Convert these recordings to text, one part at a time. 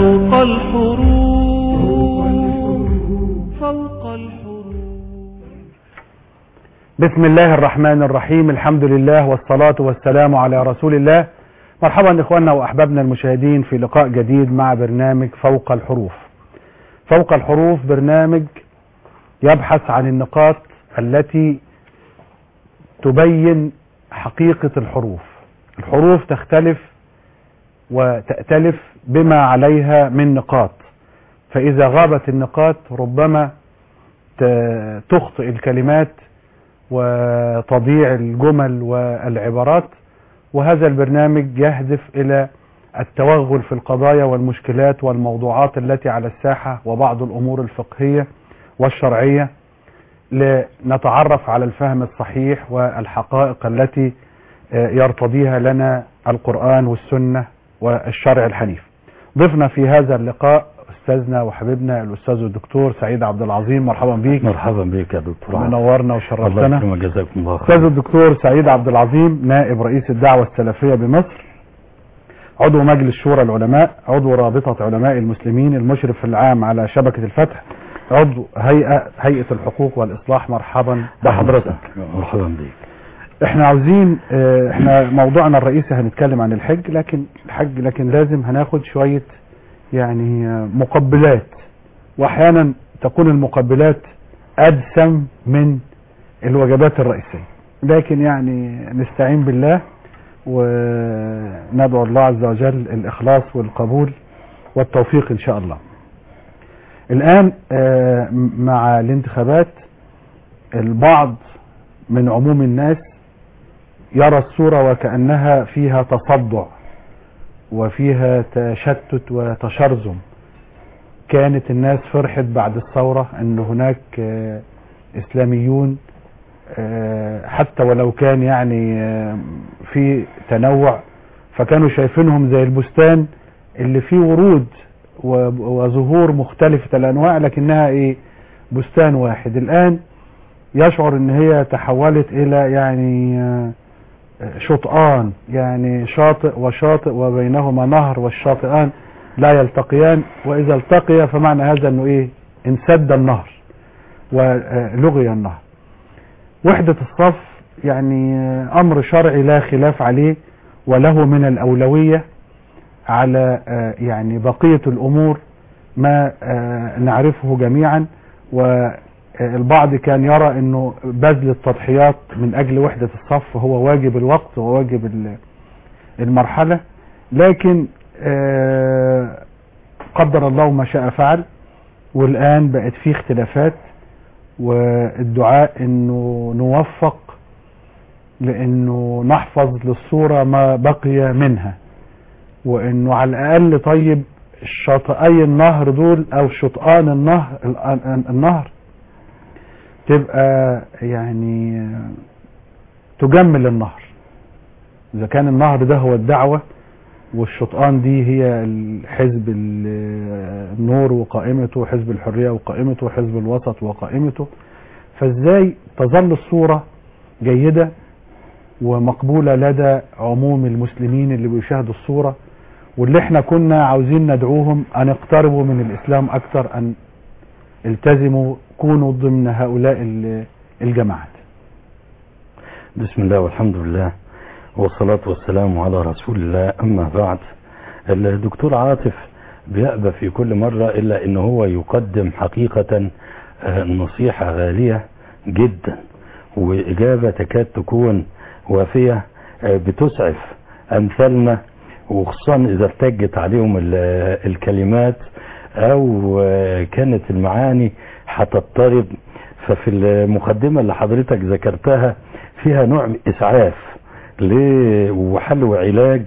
فوق الحروف فوق الحروف بسم الله الرحمن الرحيم الحمد لله والصلاة والسلام على رسول الله مرحبا إخواننا وأحبابنا المشاهدين في لقاء جديد مع برنامج فوق الحروف فوق الحروف برنامج يبحث عن النقاط التي تبين حقيقة الحروف الحروف تختلف وتأتلف بما عليها من نقاط فإذا غابت النقاط ربما ت- تخطئ الكلمات وتضيع الجمل والعبارات وهذا البرنامج يهدف إلى التوغل في القضايا والمشكلات والموضوعات التي على الساحة وبعض الأمور الفقهية والشرعية لنتعرف على الفهم الصحيح والحقائق التي آه، يرتضيها لنا القرآن والسنة والشرع الحنيف ضفنا في هذا اللقاء أستاذنا وحبيبنا الأستاذ الدكتور سعيد عبد العظيم مرحبا بيك مرحبا بك يا دكتور عمرو. منورنا الله وشرفتنا يكرمك جزاكم الله أستاذ خير الدكتور سعيد عبد العظيم نائب رئيس الدعوة السلفية بمصر عضو مجلس شورى العلماء عضو رابطة علماء المسلمين المشرف العام على شبكة الفتح عضو هيئة هيئة الحقوق والإصلاح مرحبا بحضرتك مرحبا بك احنا عاوزين اه، احنا موضوعنا الرئيسي هنتكلم عن الحج لكن الحج لكن لازم هناخد شوية يعني اه، مقبلات واحيانا تكون المقبلات ادسم من الوجبات الرئيسية لكن يعني نستعين بالله وندعو الله عز وجل الإخلاص والقبول والتوفيق إن شاء الله الآن آه، مع الانتخابات البعض من عموم الناس يرى الصورة وكأنها فيها تصدع وفيها تشتت وتشرذم كانت الناس فرحت بعد الثورة أن هناك آه، إسلاميون آه، حتى ولو كان يعني آه، في تنوع فكانوا شايفينهم زي البستان اللي فيه ورود و- وزهور مختلفة الأنواع لكنها إيه بستان واحد الآن يشعر ان هي تحولت الى يعني آه، شطآن يعني شاطئ وشاطئ وبينهما نهر والشاطئان لا يلتقيان واذا التقيا فمعنى هذا انه ايه انسد النهر ولغي النهر وحدة الصف يعني آه، امر شرعي لا خلاف عليه وله من الاولوية على آه، يعني بقية الامور ما آه، نعرفه جميعا والبعض كان يرى انه بذل التضحيات من اجل وحدة الصف هو واجب الوقت وواجب ال- المرحلة لكن آه، قدر الله ما شاء فعل والان بقت في اختلافات والدعاء انه نوفق لانه نحفظ للصورة ما بقي منها وانه على الاقل طيب شاطئي النهر دول او شطآن النهر النهر تبقى يعني تجمل النهر اذا كان النهر ده هو الدعوة والشطآن دي هي حزب النور وقائمته حزب الحرية وقائمته حزب الوسط وقائمته فازاي تظل الصورة جيدة ومقبولة لدى عموم المسلمين اللي بيشاهدوا الصورة واللي احنا كنا عاوزين ندعوهم ان يقتربوا من الاسلام اكثر ان التزموا كونوا ضمن هؤلاء ال- الجماعات بسم الله والحمد لله والصلاة والسلام على رسول الله أما بعد الدكتور عاطف بيأبى في كل مرة إلا إن هو يقدم حقيقة آه، نصيحة غالية جدا وإجابة تكاد تكون وافية آه، بتسعف أمثالنا وخصوصا إذا ارتجت عليهم ال- الكلمات أو آه، كانت المعاني هتضطرب ففي المقدمة اللي حضرتك ذكرتها فيها نوع من إسعاف ل- وحل وعلاج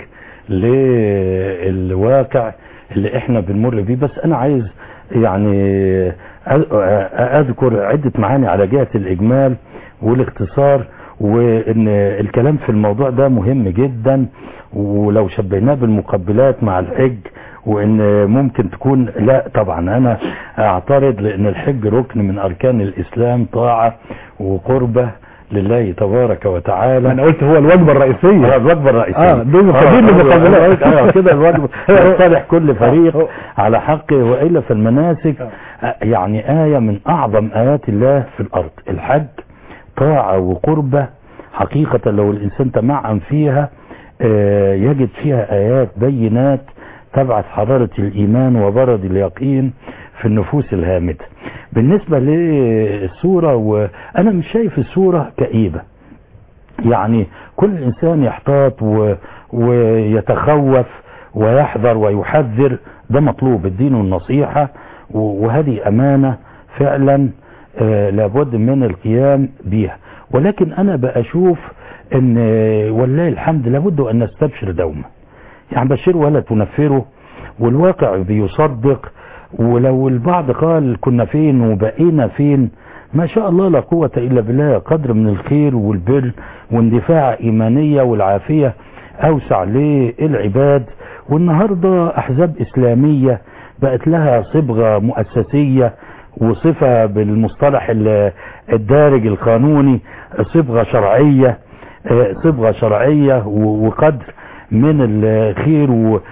للواقع اللي احنا بنمر بيه بس انا عايز يعني أ- اذكر عدة معاني على جهة الاجمال والاختصار وان الكلام في الموضوع ده مهم جدا ولو شبهناه بالمقبلات مع الحج وان ممكن تكون لا طبعا انا اعترض لان الحج ركن من اركان الاسلام طاعة وقربة لله تبارك ما وتعالى انا قلت هو الوجبه آه، الرئيسيه الوجبه الرئيسيه آه، دي مقابل آه، لمقابلات. اه كده الوجبه يصالح كل فريق آه. على حقه والا في المناسك آه، يعني ايه من اعظم ايات الله في الارض الحج طاعه وقربه حقيقه لو الانسان تمعن فيها آه، يجد فيها ايات بينات تبعث حراره الايمان وبرد اليقين في النفوس الهامده بالنسبه للصوره وانا مش شايف الصوره كئيبه يعني كل انسان يحتاط و... ويتخوف ويحذر ويحذر ده مطلوب الدين والنصيحة و... وهذه امانة فعلا آه لابد من القيام بها ولكن انا بأشوف ان آه، والله الحمد لابد ان نستبشر دوما يعني بشر ولا تنفره والواقع بيصدق ولو البعض قال كنا فين وبقينا فين ما شاء الله لا قوة إلا بالله قدر من الخير والبر واندفاع إيمانية والعافية أوسع للعباد والنهاردة أحزاب إسلامية بقت لها صبغة مؤسسية وصفة بالمصطلح ال- الدارج القانوني صبغة شرعية آه، صبغة شرعية و- وقدر من الخير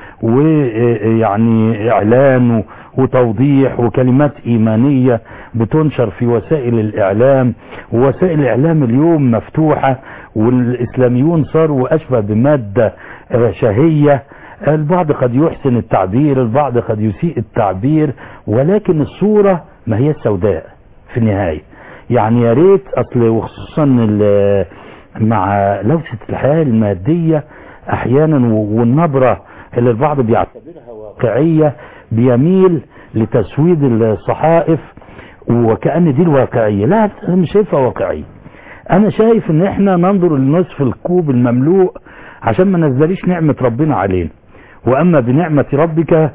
ويعني إعلان و- وتوضيح وكلمات إيمانية بتنشر في وسائل الإعلام ووسائل الإعلام اليوم مفتوحة والإسلاميون صاروا أشبه بمادة آه، شهية البعض قد يحسن التعبير البعض قد يسيء التعبير ولكن الصورة ما هي السوداء في النهاية يعني يا ريت أصل وخصوصا ال- مع لوثة الحياة المادية أحيانا و- والنبرة اللي البعض بيعتبرها واقعية بيميل لتسويد الصحائف وكأن دي الواقعية لا أنا مش شايفها واقعية أنا شايف إن إحنا ننظر لنصف الكوب المملوء عشان ما نزليش نعمة ربنا علينا وأما بنعمة ربك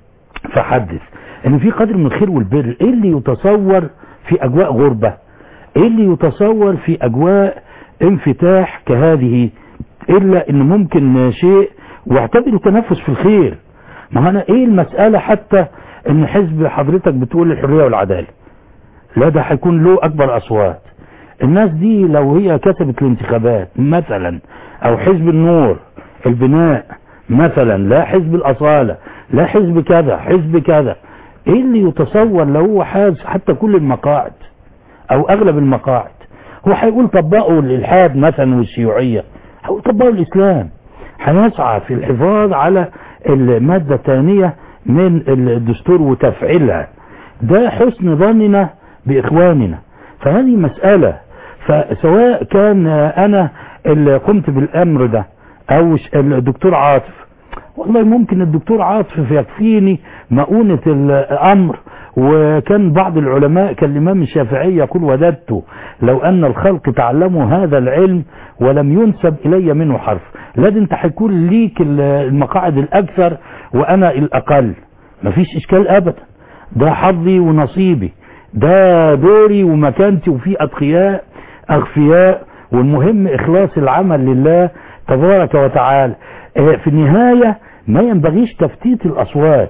فحدث ان في قدر من الخير والبر ايه اللي يتصور في اجواء غربة ايه اللي يتصور في اجواء انفتاح كهذه الا ان ممكن شيء واعتبره تنفس في الخير ما انا ايه المسألة حتى ان حزب حضرتك بتقول الحرية والعدالة لا ده هيكون له اكبر اصوات الناس دي لو هي كسبت الانتخابات مثلا او حزب النور البناء مثلا لا حزب الاصالة لا حزب كذا حزب كذا ايه اللي يتصور لو هو حاز حتى كل المقاعد او اغلب المقاعد هو هيقول طبقوا الالحاد مثلا والشيوعية هيقول طبقوا الاسلام هيسعى في الحفاظ على المادة الثانية من الدستور وتفعيلها ده حسن ظننا باخواننا فهذه مسألة فسواء كان انا اللي قمت بالامر ده او الدكتور عاطف والله ممكن الدكتور عاطف يكفيني مؤونة الامر وكان بعض العلماء كالامام الشافعي يقول وددت لو ان الخلق تعلموا هذا العلم ولم ينسب الي منه حرف لا ده انت هيكون ليك المقاعد الاكثر وانا الاقل مفيش اشكال ابدا ده حظي ونصيبي ده دوري ومكانتي وفي اتقياء اغفياء والمهم اخلاص العمل لله تبارك وتعالى في النهاية ما ينبغيش تفتيت الاصوات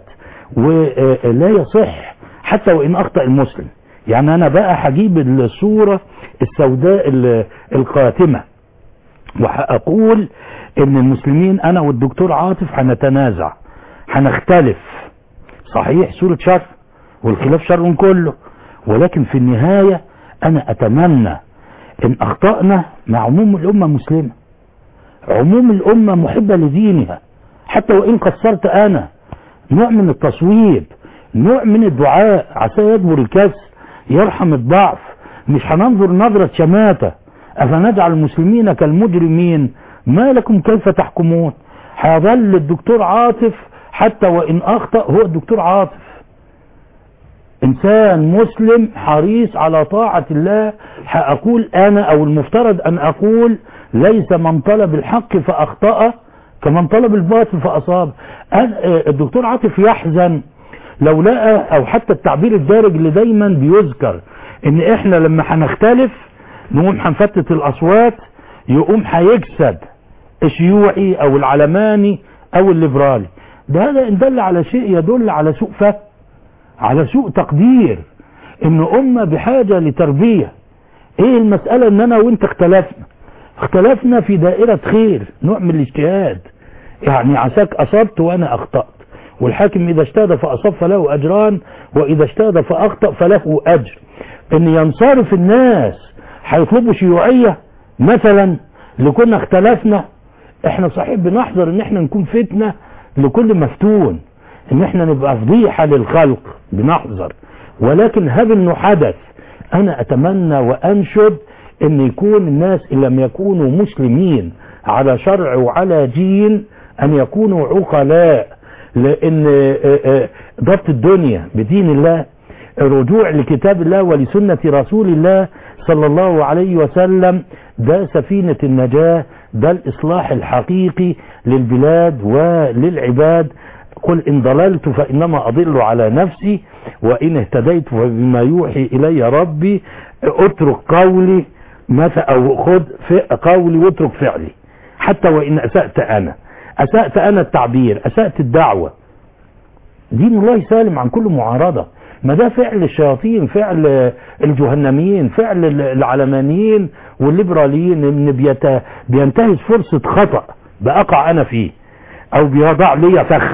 ولا يصح حتى وان اخطأ المسلم يعني انا بقى هجيب الصورة السوداء القاتمة وهقول ان المسلمين انا والدكتور عاطف هنتنازع هنختلف صحيح صورة شر والخلاف شر كله ولكن في النهاية انا اتمنى ان اخطأنا مع عموم الامة مسلمة عموم الامة محبة لدينها حتى وان قصرت انا نوع من التصويب نوع من الدعاء عسى يجبر الكسر يرحم الضعف مش هننظر نظرة شماتة افنجعل المسلمين كالمجرمين ما لكم كيف تحكمون هيظل الدكتور عاطف حتى وان اخطأ هو الدكتور عاطف انسان مسلم حريص على طاعة الله هأقول انا او المفترض ان اقول ليس من طلب الحق فاخطأ كمن طلب الباطل فاصاب الدكتور عاطف يحزن لو لقى او حتى التعبير الدارج اللي دايما بيذكر ان احنا لما هنختلف نقوم هنفتت الاصوات يقوم هيكسب الشيوعي او العلماني او الليبرالي ده هذا ان دل على شيء يدل على سوء فهم على سوء تقدير ان امة بحاجة لتربية ايه المسألة ان انا وانت اختلفنا اختلفنا في دائرة خير نوع من الاجتهاد يعني عساك اصبت وانا اخطأت والحاكم اذا اجتهد فاصاب فله اجران واذا اجتهد فاخطأ فله اجر ان ينصرف الناس هيطلبوا شيوعية مثلا لكنا اختلفنا احنا صحيح بنحذر ان احنا نكون فتنة لكل مفتون ان احنا نبقى فضيحة للخلق بنحذر ولكن هذا انه حدث انا اتمنى وانشد ان يكون الناس ان لم يكونوا مسلمين على شرع وعلى دين ان يكونوا عقلاء لان آه، آه، ضبط الدنيا بدين الله الرجوع لكتاب الله ولسنة رسول الله صلى الله عليه وسلم ده سفينة النجاة ده الإصلاح الحقيقي للبلاد وللعباد قل إن ضللت فإنما أضل على نفسي وإن اهتديت فبما يوحي إلي ربي اترك قولي مثلا أو خذ في قولي واترك فعلي حتى وإن أسأت أنا أسأت أنا التعبير أسأت الدعوة دين الله سالم عن كل معارضة ما ده فعل الشياطين فعل الجهنميين فعل العلمانيين والليبراليين ان بيت- بينتهز فرصة خطأ بأقع أنا فيه أو بيضع لي فخ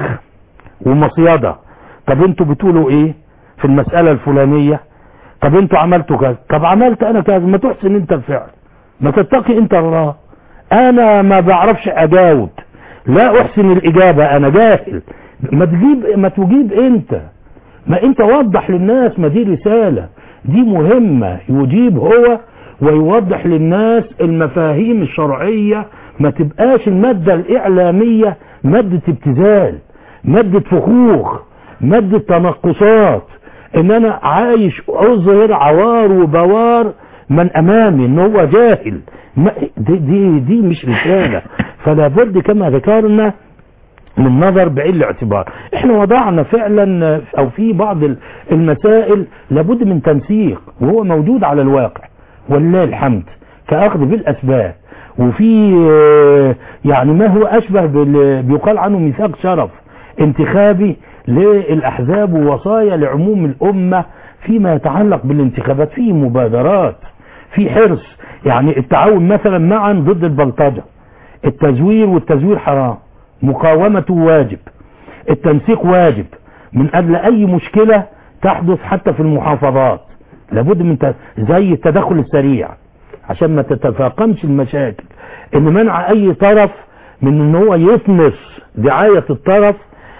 ومصيدة طب انتوا بتقولوا ايه في المسألة الفلانية طب انتوا عملتوا كذا طب عملت انا كذا ما تحسن انت الفعل ما تتقي انت الله انا ما بعرفش اجاوب لا احسن الاجابة انا جاهل ما تجيب ما تجيب انت ما انت وضح للناس ما دي رسالة دي مهمة يجيب هو ويوضح للناس المفاهيم الشرعية ما تبقاش المادة الاعلامية مادة ابتذال مادة فخوخ مادة تنقصات ان انا عايش اظهر عوار وبوار من امامي ان هو جاهل ما دي, دي, دي مش رسالة فلا بد كما ذكرنا من نظر بعين الاعتبار احنا وضعنا فعلا او في بعض ال- المسائل لابد من تنسيق وهو موجود على الواقع ولله الحمد كأخذ بالأسباب وفي آه، يعني ما هو أشبه بال- بيقال عنه ميثاق شرف انتخابي للأحزاب ووصايا لعموم الأمة فيما يتعلق بالانتخابات في مبادرات في حرص يعني التعاون مثلا معا ضد البلطجة التزوير والتزوير حرام مقاومته واجب التنسيق واجب من أجل أي مشكلة تحدث حتى في المحافظات لابد من ت- زي التدخل السريع عشان ما تتفاقمش المشاكل ان منع اي طرف من ان هو يطمس دعاية الطرف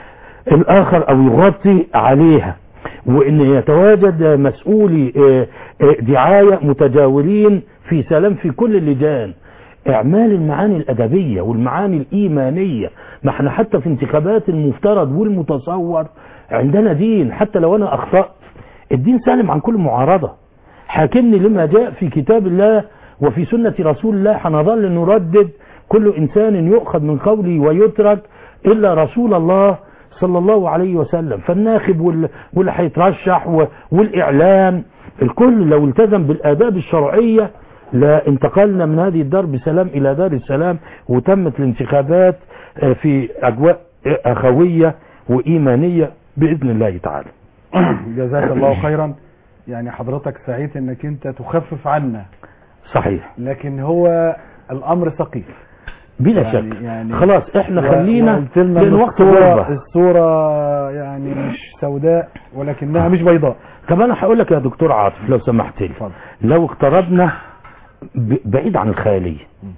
الاخر او يغطي عليها وان يتواجد مسؤولي آه، آه، دعاية متجاورين في سلام في كل اللجان اعمال المعاني الادبية والمعاني الايمانية ما احنا حتى في انتخابات المفترض والمتصور عندنا دين حتى لو انا اخطأت الدين سالم عن كل معارضة حاكمني لما جاء في كتاب الله وفي سنة رسول الله هنظل نردد كل إنسان يؤخذ من قوله ويترك إلا رسول الله صلى الله عليه وسلم فالناخب وال- واللي هيترشح و- والإعلام الكل لو التزم بالآداب الشرعية لا انتقلنا من هذه الدار بسلام إلى دار السلام وتمت الانتخابات آه، في أجواء أخوية وإيمانية بإذن الله تعالى جزاك الله خيرا يعني حضرتك سعيت انك انت تخفف عنا صحيح لكن هو الامر ثقيل بلا يعني- شك يعني خلاص احنا و- خلينا وقلت لنا لان إن وقت الصورة, غربة الصورة يعني مش سوداء ولكنها مش بيضاء طب انا هقول لك يا دكتور عاطف لو سمحت لي اتفضل لو اقتربنا ب- بعيد عن الخيالية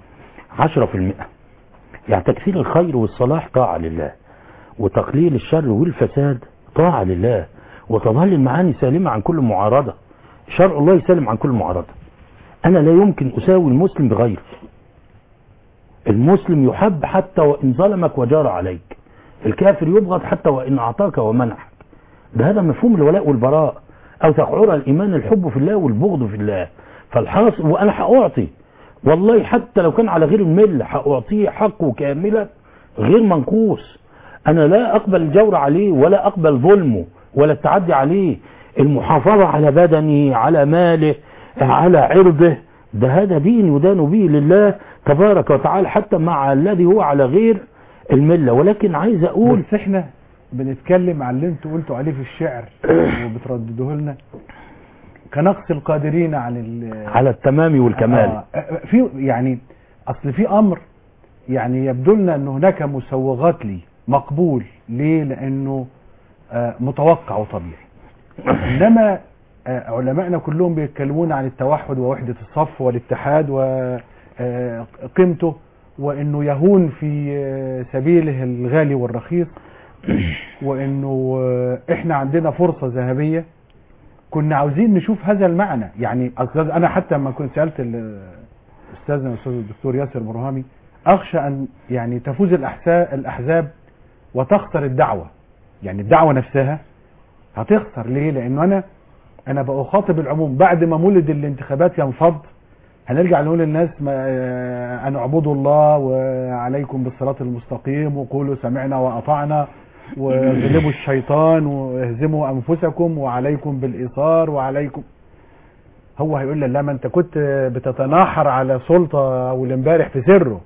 10% يعني تكثير الخير والصلاح طاعة لله وتقليل الشر والفساد طاعة لله وتظل المعاني سالمة عن كل معارضة شرع الله سالم عن كل معارضة أنا لا يمكن أساوي المسلم بغيره المسلم يحب حتى وإن ظلمك وجار عليك الكافر يبغض حتى وإن أعطاك ومنحك ده هذا مفهوم الولاء والبراء أو تقعر الإيمان الحب في الله والبغض في الله فالحاصل وأنا هأعطي والله حتى لو كان على غير الملة هأعطيه حقه كاملا غير منقوص أنا لا أقبل الجور عليه ولا أقبل ظلمه ولا التعدي عليه المحافظة على بدنه على ماله على عرضه ده هذا دين يدان به لله تبارك وتعالى حتى مع الذي هو على غير الملة ولكن عايز أقول بس احنا بنتكلم عن اللي انتوا قلتوا عليه في الشعر وبترددوه لنا كنقص القادرين عن ال- على التمام والكمال آه، في يعني اصل في امر يعني يبدو لنا ان هناك مسوغات لي مقبول ليه لانه آه، متوقع وطبيعي انما آه، علمائنا كلهم بيتكلمون عن التوحد ووحدة الصف والاتحاد وقيمته وانه يهون في آه، سبيله الغالي والرخيص وانه آه، احنا عندنا فرصة ذهبية كنا عاوزين نشوف هذا المعنى يعني أستاذ انا حتى لما كنت سالت ال- استاذنا الاستاذ الدكتور ياسر برهامي اخشى ان يعني تفوز الأحسا- الاحزاب وتخسر الدعوه يعني الدعوه نفسها هتخسر ليه لانه انا انا بخاطب العموم بعد ما مولد الانتخابات ينفض هنرجع نقول للناس ما آه، ان اعبدوا الله وعليكم بالصراط المستقيم وقولوا سمعنا واطعنا واغلبوا الشيطان واهزموا انفسكم وعليكم بالايثار وعليكم هو هيقول لي لا ما انت كنت بتتناحر على سلطه اول امبارح في سره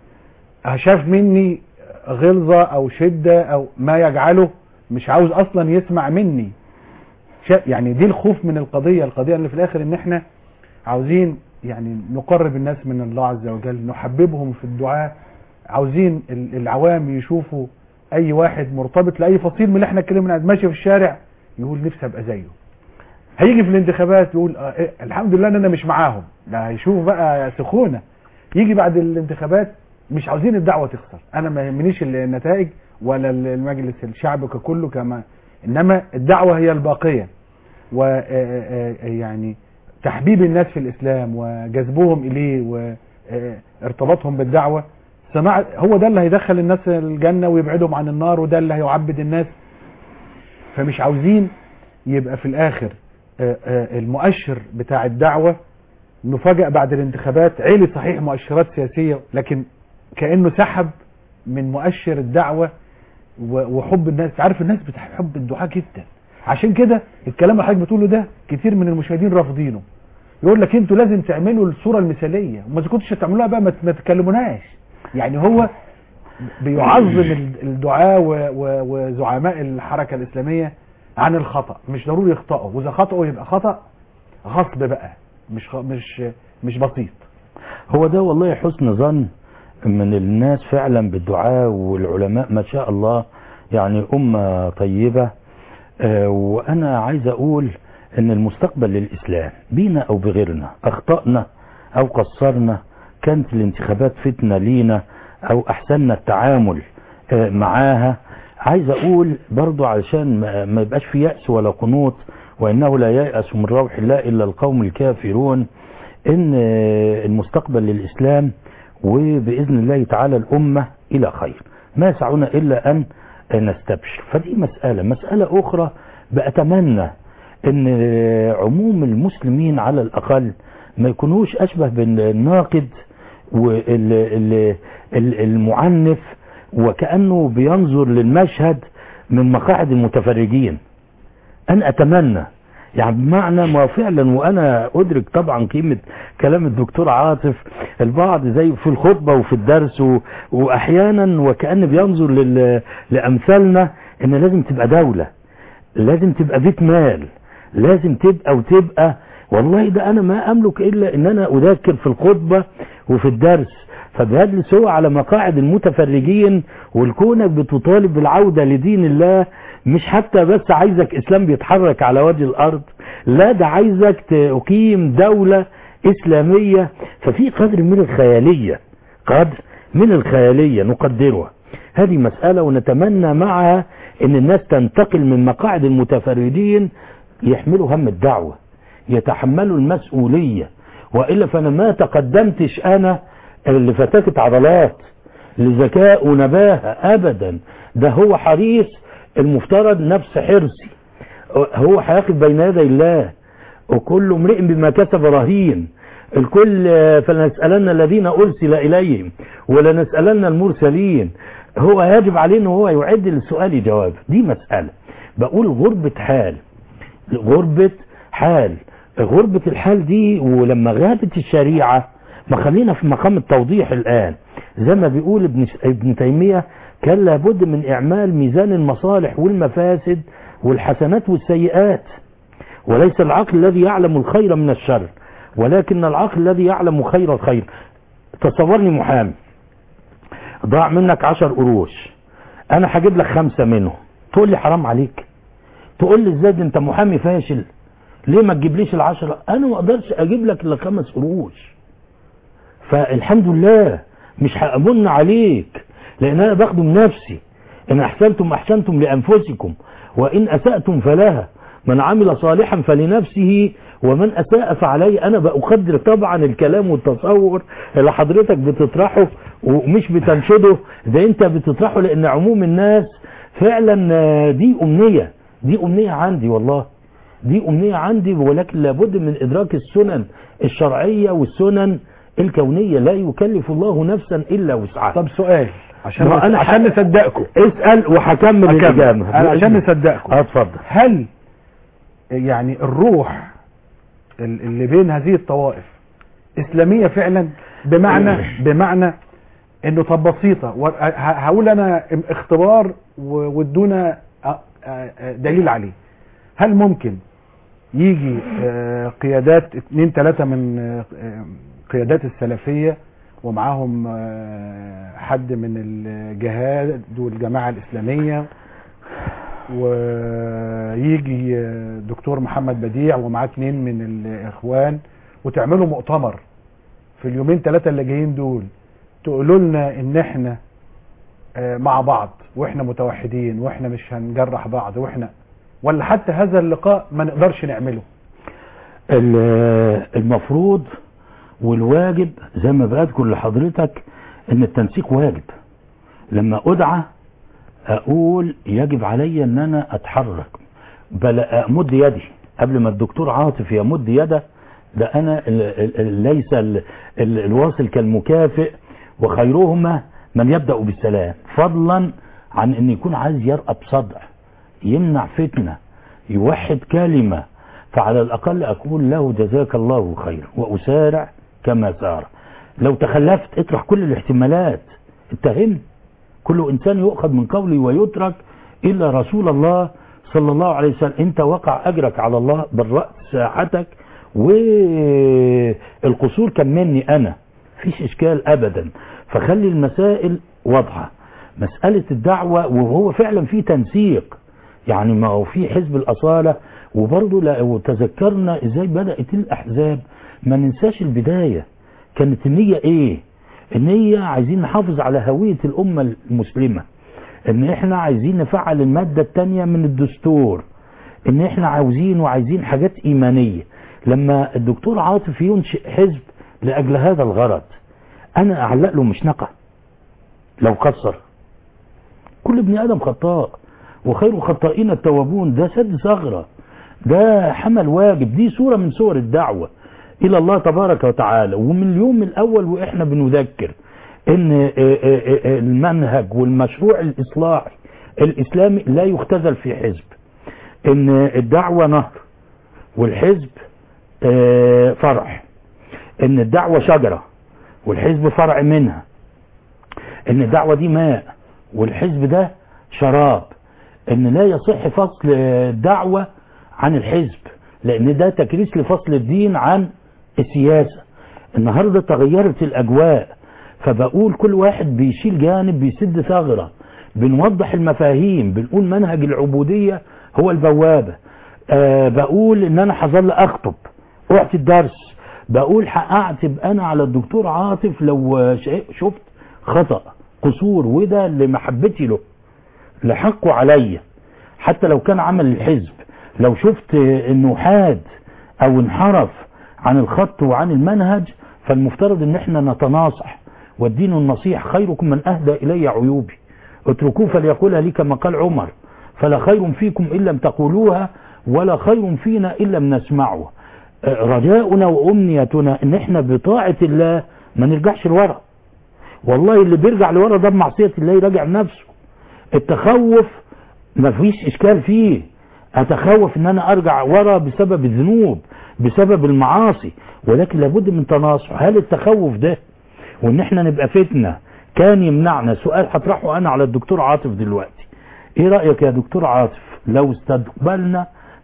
شاف مني غلظه او شده او ما يجعله مش عاوز اصلا يسمع مني شا- يعني دي الخوف من القضيه القضيه اللي في الاخر ان احنا عاوزين يعني نقرب الناس من الله عز وجل نحببهم في الدعاء عاوزين ال- العوام يشوفوا اي واحد مرتبط لاي فصيل من اللي احنا اتكلمنا عنه ماشي في الشارع يقول نفسي ابقى زيه هيجي في الانتخابات يقول آه إيه الحمد لله ان انا مش معاهم ده هيشوف بقى سخونه يجي بعد الانتخابات مش عاوزين الدعوه تخسر انا ما يهمنيش النتائج ولا المجلس الشعب ككله كما انما الدعوه هي الباقيه و آه، آه، آه، يعني تحبيب الناس في الاسلام وجذبهم اليه وارتباطهم بالدعوه صناعه هو ده اللي هيدخل الناس الجنه ويبعدهم عن النار وده اللي هيعبد الناس فمش عاوزين يبقى في الاخر آه، آه، المؤشر بتاع الدعوه نفاجأ بعد الانتخابات عيلي صحيح مؤشرات سياسيه لكن كانه سحب من مؤشر الدعوه و- وحب الناس عارف الناس بتحب الدعاء جدا عشان كده الكلام اللي حضرتك بتقوله ده كتير من المشاهدين رافضينه يقول لك انتوا لازم تعملوا الصوره المثاليه وما كنتش هتعملوها بقى ما ما تكلموناش يعني هو بيعظم ال- الدعاء و- و- وزعماء الحركه الاسلاميه عن الخطا مش ضروري يخطئوا واذا خطأوا يبقى خطأ غصب بقى مش خ- مش مش بسيط هو ده والله حسن ظن من الناس فعلا بالدعاء والعلماء ما شاء الله يعني أمة طيبة آه، وأنا عايز أقول أن المستقبل للإسلام بينا أو بغيرنا أخطأنا أو قصرنا كانت الانتخابات فتنة لينا أو أحسننا التعامل آه، معاها عايز أقول برضو علشان ما ما يبقاش في يأس ولا قنوط وإنه لا ييأس من روح الله إلا القوم الكافرون ان المستقبل للاسلام وباذن الله تعالى الامه الى خير ما يسعنا الا ان نستبشر فدي مساله مساله اخرى باتمنى ان عموم المسلمين على الاقل ما يكونوش اشبه بالناقد والمعنف وكانه بينظر للمشهد من مقاعد المتفرجين انا اتمنى يعني بمعنى ما فعلا وانا ادرك طبعا قيمه كلام الدكتور عاطف البعض زي في الخطبه وفي الدرس و... واحيانا وكان بينظر لل... لامثالنا ان لازم تبقى دوله لازم تبقى بيت مال لازم تبقى وتبقى والله ده انا ما املك الا ان انا اذاكر في الخطبه وفي الدرس فبيجلس هو على مقاعد المتفرجين والكونك بتطالب بالعوده لدين الله مش حتى بس عايزك اسلام بيتحرك على وجه الارض لا ده عايزك تقيم دولة اسلامية ففي قدر من الخيالية قدر من الخيالية نقدرها هذه مسألة ونتمنى معها ان الناس تنتقل من مقاعد المتفردين يحملوا هم الدعوة يتحملوا المسؤولية وإلا فأنا ما تقدمتش أنا اللي فتكت عضلات لذكاء ونباهة أبدا ده هو حريص المفترض نفس حرصي هو هيقف بين يدي الله وكل امرئ بما كسب رهين الكل فلنسألن الذين أرسل إليهم ولنسألن المرسلين هو يجب عليه ان هو يعد للسؤال جواب دي مسألة بقول غربة حال غربة حال غربة الحال دي ولما غابت الشريعة ما خلينا في مقام التوضيح الآن زي ما بيقول ابن, ابن تيمية كان لابد من إعمال ميزان المصالح والمفاسد والحسنات والسيئات وليس العقل الذي يعلم الخير من الشر ولكن العقل الذي يعلم خير الخير تصورني محامي ضاع منك عشر قروش انا هجيب لك خمسة منهم تقول لي حرام عليك تقول لي ازاي ده انت محامي فاشل ليه ما تجيبليش العشرة انا ما اقدرش اجيب لك الا خمس قروش فالحمد لله مش هأمن عليك لان انا باخده من نفسي ان احسنتم احسنتم لانفسكم وان اسأتم فلها من عمل صالحا فلنفسه ومن اساء فعليه انا بقدر طبعا الكلام والتصور اللي حضرتك بتطرحه ومش بتنشده ده انت بتطرحه لان عموم الناس فعلا آه، دي امنية دي امنية عندي والله دي امنية عندي ولكن لابد من ادراك السنن الشرعية والسنن الكونية لا يكلف الله نفسا الا وسعها طب سؤال عشان ما أنا عشان ح- نصدقكم اسأل وهكمل أكمل. الاجابة أنا عشان نصدقكم اه اتفضل هل يعني الروح ال- اللي بين هذه الطوائف إسلامية فعلا بمعنى بمعنى انه طب بسيطة و- ه- هقول انا اختبار و- وادونا أ- أ- دليل عليه هل ممكن يجي آه، قيادات اتنين تلاتة من آه، آه، قيادات السلفية ومعاهم آه، حد من الجهاد والجماعة الإسلامية ويجي آه، دكتور محمد بديع ومعاه اتنين من الإخوان وتعملوا مؤتمر في اليومين ثلاثة اللي جايين دول تقولوا لنا ان احنا آه، مع بعض واحنا متوحدين واحنا مش هنجرح بعض واحنا ولا حتى هذا اللقاء ما نقدرش نعمله ال- المفروض والواجب زي ما بذكر لحضرتك ان التنسيق واجب لما ادعى اقول يجب علي ان انا اتحرك بل امد يدي قبل ما الدكتور عاطف يمد يده ده انا ال ال ال ليس ال ال الواصل كالمكافئ وخيرهما من يبدأ بالسلام فضلا عن ان يكون عايز يرقى بصدع يمنع فتنة يوحد كلمة فعلى الأقل أقول له جزاك الله خير وأسارع كما سار لو تخلفت اطرح كل الاحتمالات اتهم كل إنسان يؤخذ من قولي ويترك إلا رسول الله صلى الله عليه وسلم انت وقع أجرك على الله بالرأس ساعتك والقصور كان مني أنا فيش إشكال أبدا فخلي المسائل واضحة مسألة الدعوة وهو فعلا في تنسيق يعني ما هو في حزب الأصالة وبرضه لو تذكرنا ازاي بدأت الأحزاب ما ننساش البداية كانت النية ايه النية عايزين نحافظ على هوية الأمة المسلمة ان احنا عايزين نفعل المادة التانية من الدستور ان احنا عاوزين وعايزين حاجات ايمانية لما الدكتور عاطف ينشئ حزب لأجل هذا الغرض انا اعلق له مشنقة لو قصر كل ابن ادم خطاء وخير خطائين التوابون ده سد ثغرة ده حمل واجب دي صورة من صور الدعوة الى الله تبارك وتعالى ومن اليوم الاول واحنا بنذكر ان المنهج والمشروع الاصلاحي الاسلامي لا يختزل في حزب ان الدعوة نهر والحزب فرع ان الدعوة شجرة والحزب فرع منها ان الدعوة دي ماء والحزب ده شراب ان لا يصح فصل الدعوة عن الحزب لان ده تكريس لفصل الدين عن السياسة النهاردة تغيرت الاجواء فبقول كل واحد بيشيل جانب بيسد ثغرة بنوضح المفاهيم بنقول منهج العبودية هو البوابة أه بقول ان انا هظل اخطب اعطي الدرس بقول هاعتب انا على الدكتور عاطف لو شفت خطأ قصور وده لمحبتي له لحقه عليا حتى لو كان عمل الحزب لو شفت انه حاد او انحرف عن الخط وعن المنهج فالمفترض ان احنا نتناصح والدين النصيح خيركم من اهدى الي عيوبي اتركوه فليقولها لي كما قال عمر فلا خير فيكم ان لم تقولوها ولا خير فينا ان لم نسمعه رجاؤنا وامنيتنا ان احنا بطاعة الله ما نرجعش لورا والله اللي بيرجع لورا ده بمعصية الله يراجع نفسه التخوف ما فيش اشكال فيه اتخوف ان انا ارجع ورا بسبب الذنوب بسبب المعاصي ولكن لابد من تناصح هل التخوف ده وان احنا نبقى فتنة كان يمنعنا سؤال هطرحه انا على الدكتور عاطف دلوقتي ايه رأيك يا دكتور عاطف لو استقبلنا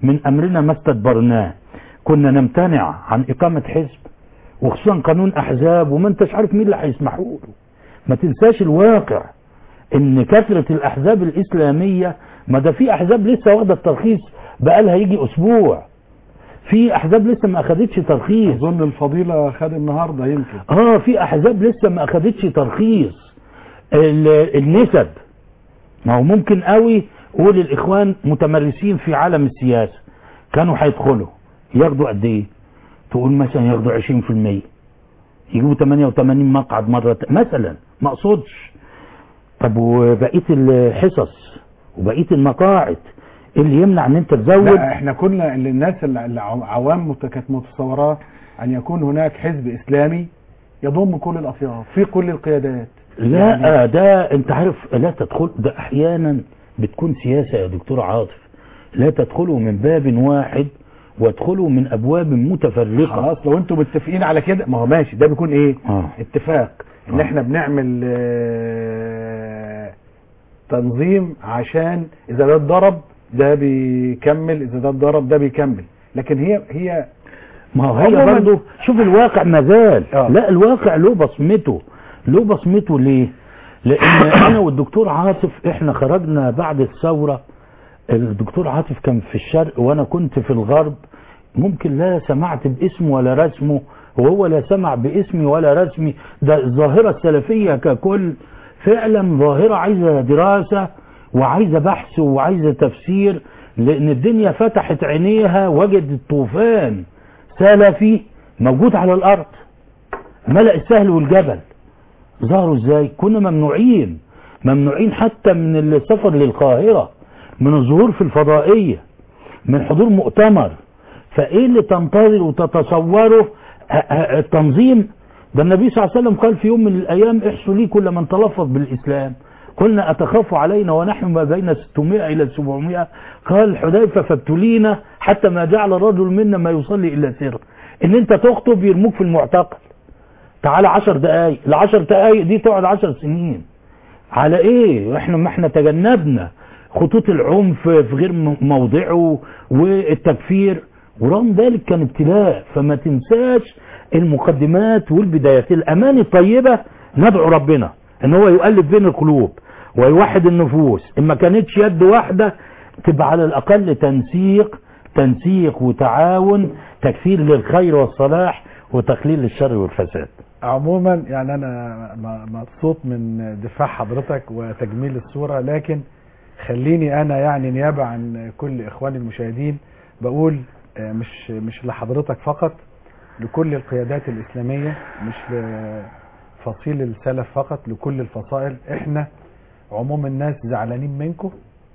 من امرنا ما استدبرناه كنا نمتنع عن اقامة حزب وخصوصا قانون احزاب وما انتش عارف مين اللي هيسمحوا له ما تنساش الواقع ان كثرة الاحزاب الاسلامية ما ده في احزاب لسه واخدة الترخيص بقالها يجي اسبوع في احزاب لسه ما اخدتش ترخيص اظن الفضيلة خد النهاردة يمكن اه في احزاب لسه ما اخدتش ترخيص ال- النسب ما هو ممكن قوي قول الاخوان متمرسين في عالم السياسة كانوا هيدخلوا ياخدوا قد ايه تقول مثلا ياخدوا 20% يجيبوا 88 مقعد مرة ت- مثلا ما اقصدش طب وبقية الحصص وبقية المقاعد اللي يمنع ان انت تزود لا احنا كنا اللي الناس اللي اللي عوام مت- كانت متصوراه ان يكون هناك حزب اسلامي يضم كل الاطياف في كل القيادات لا يعني- ده انت عارف لا تدخل ده احيانا بتكون سياسة يا دكتور عاطف لا تدخلوا من باب واحد وادخلوا من ابواب متفرقة خلاص لو انتم متفقين على كده ما هو ماشي ده بيكون ايه آه. اتفاق ان آه. احنا بنعمل آه، تنظيم عشان اذا ده اتضرب ده بيكمل اذا ده اتضرب ده بيكمل لكن هي هي ما هو هي عموماً- برضه شوف الواقع مازال آه. لا الواقع له بصمته له بصمته ليه لان انا والدكتور عاطف احنا خرجنا بعد الثورة الدكتور عاطف كان في الشرق وانا كنت في الغرب ممكن لا سمعت باسمه ولا رسمه وهو لا سمع باسمي ولا رسمي ده الظاهرة السلفية ككل فعلا ظاهرة عايزة دراسة وعايزة بحث وعايزة تفسير لان الدنيا فتحت عينيها وجدت طوفان سلفي موجود على الارض ملأ السهل والجبل ظهروا ازاي كنا ممنوعين ممنوعين حتى من السفر للقاهرة من الظهور في الفضائية من حضور مؤتمر فايه اللي تنتظر وتتصوره ه- ه- التنظيم ده النبي صلى الله عليه وسلم قال في يوم من الايام احسوا لي كل من تلفظ بالاسلام قلنا اتخاف علينا ونحن ما بين 600 الى 700 قال حذيفه فابتلينا حتى ما جعل الرجل منا ما يصلي الا سر ان انت تخطب يرموك في المعتقل تعالى عشر دقايق العشر دقايق دي تقعد عشر سنين على ايه احنا ما احنا تجنبنا خطوط العنف في غير م- موضعه والتكفير ورغم ذلك كان ابتلاء فما تنساش المقدمات والبدايات الامان الطيبة ندعو ربنا ان هو يؤلف بين القلوب ويوحد النفوس ان ما كانتش يد واحدة تبقى على الاقل تنسيق تنسيق وتعاون تكثير للخير والصلاح وتقليل للشر والفساد عموما يعني انا م- مبسوط من دفاع حضرتك وتجميل الصورة لكن خليني انا يعني نيابة عن كل اخواني المشاهدين بقول آه، مش مش لحضرتك فقط لكل القيادات الاسلامية مش لفصيل السلف فقط لكل الفصائل احنا عموم الناس زعلانين منكم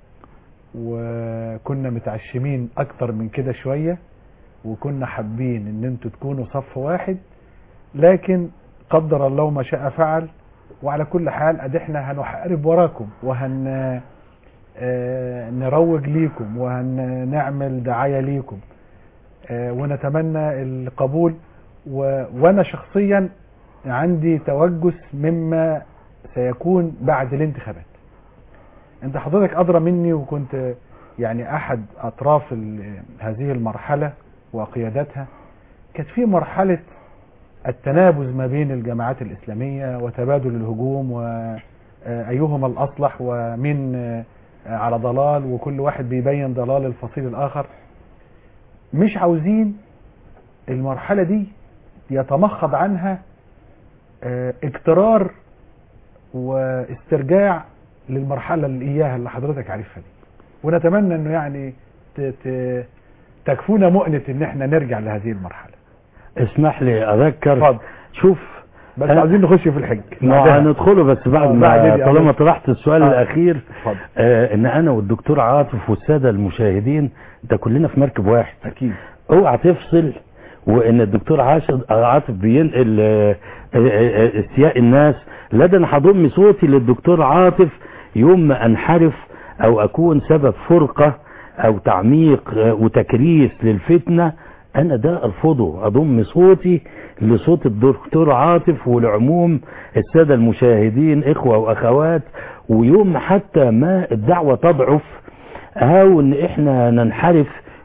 وكنا متعشمين اكتر من كده شوية وكنا حابين ان انتوا تكونوا صف واحد لكن قدر الله ما شاء فعل وعلى كل حال ادي احنا هنحارب وراكم وهن آه، نروج ليكم وهنعمل دعاية ليكم آه، ونتمنى القبول و... وانا شخصيا عندي توجس مما سيكون بعد الانتخابات انت حضرتك ادرى مني وكنت يعني احد اطراف ال- هذه المرحلة وقيادتها كانت في مرحلة التنابز ما بين الجماعات الإسلامية وتبادل الهجوم وأيهما الأصلح ومن آه، على ضلال وكل واحد بيبين ضلال الفصيل الآخر مش عاوزين المرحلة دي يتمخض عنها آه، اقترار واسترجاع للمرحلة اللي إياها اللي حضرتك عارفها دي ونتمنى انه يعني ت- ت- تكفونا مؤنة ان احنا نرجع لهذه المرحلة اسمح لي اذكر اتفضل. شوف بس أنا- عايزين نخش في الحج ما بعدها. هندخله بس بعد آه، ما بعدين يعني. طالما طرحت السؤال آه. الاخير اتفضل آه ان انا والدكتور عاطف والساده المشاهدين ده كلنا في مركب واحد اكيد اوعى تفصل وان الدكتور عاشر عاطف بينقل آه، آه، آه، استياء الناس لا ده انا هضم صوتي للدكتور عاطف يوم ما انحرف او اكون سبب فرقة او تعميق آه، وتكريس للفتنة انا ده ارفضه اضم صوتي لصوت الدكتور عاطف ولعموم السادة المشاهدين اخوة واخوات ويوم حتى ما الدعوة تضعف او ان احنا ننحرف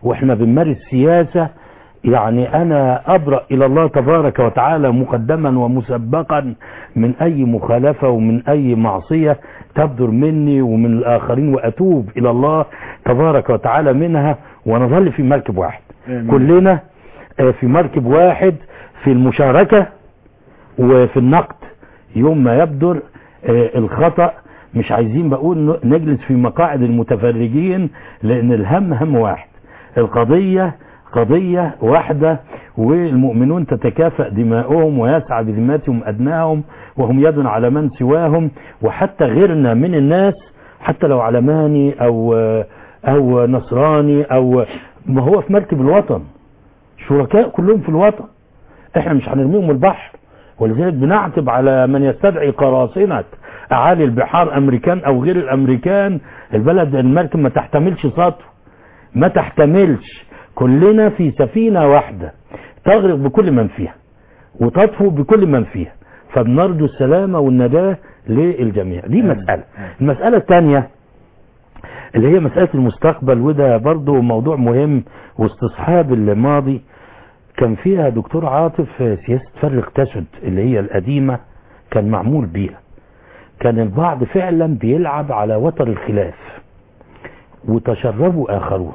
واحنا بنمارس سياسة يعني انا ابرأ الى الله تبارك وتعالى مقدما ومسبقا من اي مخالفة ومن اي معصية تبدر مني ومن الاخرين واتوب الى الله تبارك وتعالى منها ونظل في مركب واحد آمين. كلنا آه، في مركب واحد في المشاركة وفي النقد يوم ما يبدر آه، الخطأ مش عايزين بقول ن- نجلس في مقاعد المتفرجين لان الهم هم واحد القضية قضية واحدة والمؤمنون تتكافأ دماؤهم ويسعى بذماتهم أدناهم وهم يد على من سواهم وحتى غيرنا من الناس حتى لو علماني أو أو نصراني أو ما هو في مركب الوطن شركاء كلهم في الوطن احنا مش هنرميهم البحر ولذلك بنعتب على من يستدعي قراصنة اعالي البحار امريكان او غير الامريكان البلد المركب ما تحتملش سطو ما تحتملش كلنا في سفينة واحدة تغرق بكل من فيها وتطفو بكل من فيها فبنرجو السلامة والنجاة للجميع دي مسألة المسألة الثانية اللي هي مسألة المستقبل وده برضو موضوع مهم واستصحاب الماضي كان فيها دكتور عاطف سياسة فرق تسد اللي هي القديمة كان معمول بيها كان البعض فعلا بيلعب على وتر الخلاف وتشربوا آخرون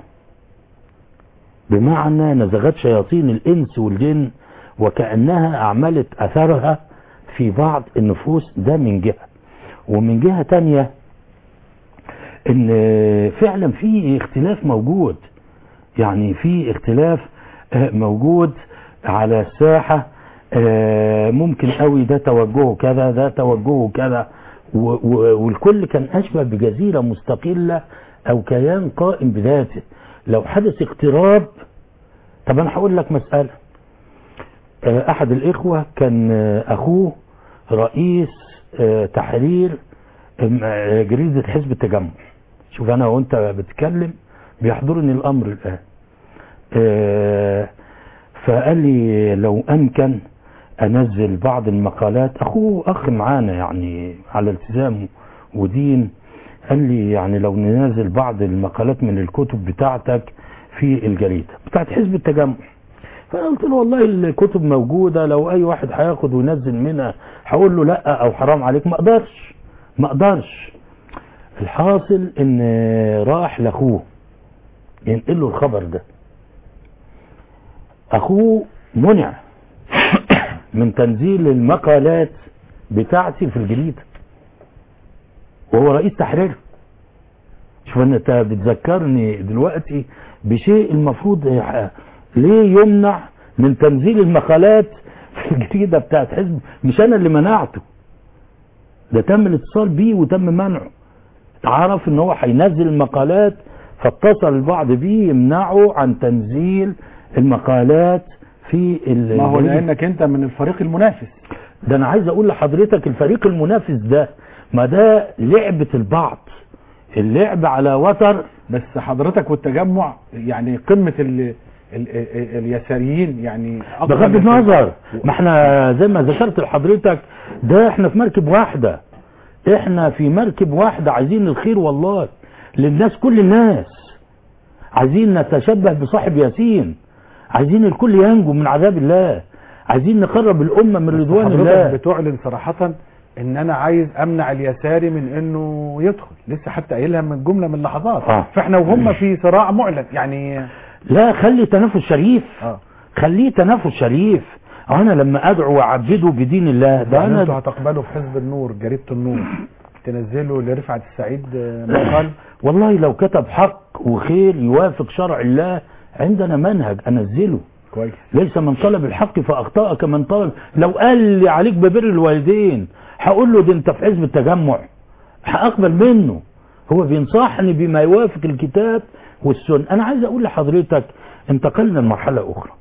بمعنى نزغت شياطين الإنس والجن وكأنها أعملت أثرها في بعض النفوس ده من جهة ومن جهة تانية ان فعلا في اختلاف موجود يعني في اختلاف آه، موجود على الساحة آه، ممكن قوي ده توجهه كذا ده توجهه كذا و- و- والكل كان أشبه بجزيرة مستقلة أو كيان قائم بذاته لو حدث اقتراب طب أنا هقول لك مسألة آه، أحد الإخوة كان آه، أخوه رئيس آه، تحرير آم، آه، جريدة حزب التجمع شوف أنا وأنت بتتكلم بيحضرني الأمر الآن آه، فقال لي لو أمكن أنزل بعض المقالات أخوه أخ معانا يعني على التزام ودين قال لي يعني لو ننزل بعض المقالات من الكتب بتاعتك في الجريدة بتاعت حزب التجمع فأنا قلت له والله الكتب موجودة لو أي واحد هياخد وينزل منها هقول له لا أو حرام عليك ما أقدرش ما أقدرش الحاصل إن راح لأخوه ينقل له الخبر ده أخوه منع من تنزيل المقالات بتاعتي في الجريدة وهو رئيس تحرير شوف انت بتذكرني دلوقتي بشيء المفروض يح- ليه يمنع من تنزيل المقالات في الجريدة بتاعت حزب مش انا اللي منعته ده تم الاتصال بيه وتم منعه عرف ان هو هينزل المقالات فاتصل البعض بيه يمنعه عن تنزيل المقالات في ال- ما هو الجريدة. لانك انت من الفريق المنافس ده انا عايز اقول لحضرتك الفريق المنافس ده ما ده لعبة البعض اللعب على وتر بس حضرتك والتجمع يعني قمة ال ال ال اليساريين يعني أقوى بغض الناس- النظر ما احنا زي ما ذكرت لحضرتك ده احنا في مركب واحدة احنا في مركب واحدة عايزين الخير والله للناس كل الناس عايزين نتشبه بصاحب ياسين عايزين الكل ينجو من عذاب الله عايزين نقرب الأمة من رضوان حضرتك الله بتعلن صراحة ان انا عايز امنع اليساري من انه يدخل لسه حتى قايلها من جملة من اللحظات آه. فاحنا وهم في صراع معلن يعني لا خلي تنافس شريف اه خليه تنافس شريف انا لما ادعو واعبده بدين الله ده يعني انتوا انا هتقبلوا في حزب النور جريدة النور تنزلوا لرفعت السعيد آه، مقال والله لو كتب حق وخير يوافق شرع الله عندنا منهج انزله كويس ليس من طلب الحق فاخطأ كمن طلب لو قال لي عليك ببر الوالدين هقول له ده انت في حزب التجمع هاقبل منه هو بينصحني بما يوافق الكتاب والسنة انا عايز اقول لحضرتك انتقلنا لمرحلة اخرى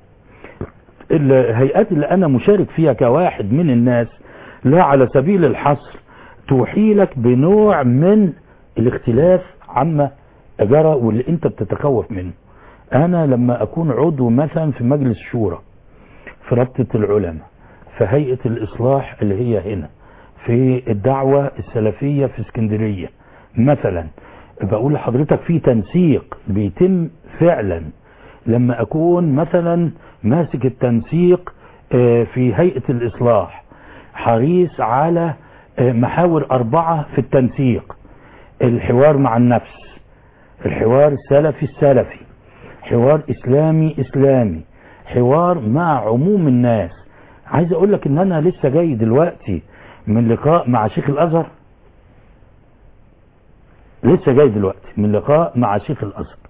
الهيئات اللي انا مشارك فيها كواحد من الناس لا على سبيل الحصر توحيلك بنوع من الاختلاف عما جرى واللي انت بتتخوف منه انا لما اكون عضو مثلا في مجلس شورى في رابطة العلماء في هيئة الاصلاح اللي هي هنا في الدعوة السلفية في اسكندرية مثلا بقول لحضرتك في تنسيق بيتم فعلا لما أكون مثلا ماسك التنسيق آه، في هيئة الإصلاح حريص على آه، محاور أربعة في التنسيق الحوار مع النفس الحوار السلفي السلفي حوار إسلامي إسلامي حوار مع عموم الناس عايز أقول لك إن أنا لسه جاي دلوقتي من لقاء مع شيخ الأزهر لسه جاي دلوقتي من لقاء مع شيخ الأزهر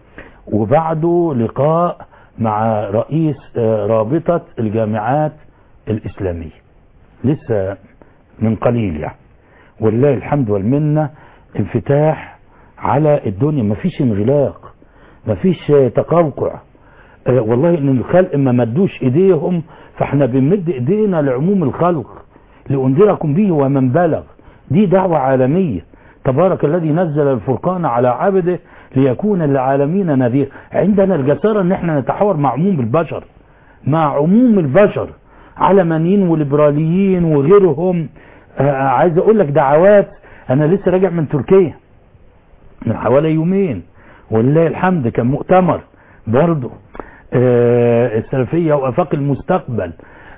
وبعده لقاء مع رئيس آه، رابطة الجامعات الإسلامية لسه من قليل يعني ولله الحمد والمنة انفتاح على الدنيا مفيش انغلاق مفيش آه، تقوقع آه، والله ان الخلق ما مدوش ايديهم فاحنا بنمد ايدينا لعموم الخلق لانذركم به ومن بلغ دي دعوة عالمية تبارك الذي نزل الفرقان على عبده ليكون للعالمين نذير عندنا الجسارة ان احنا نتحاور مع عموم البشر مع عموم البشر علمانيين وليبراليين وغيرهم آه، عايز اقول لك دعوات انا لسه راجع من تركيا من حوالي يومين ولله الحمد كان مؤتمر برضه آه، السلفية وافاق المستقبل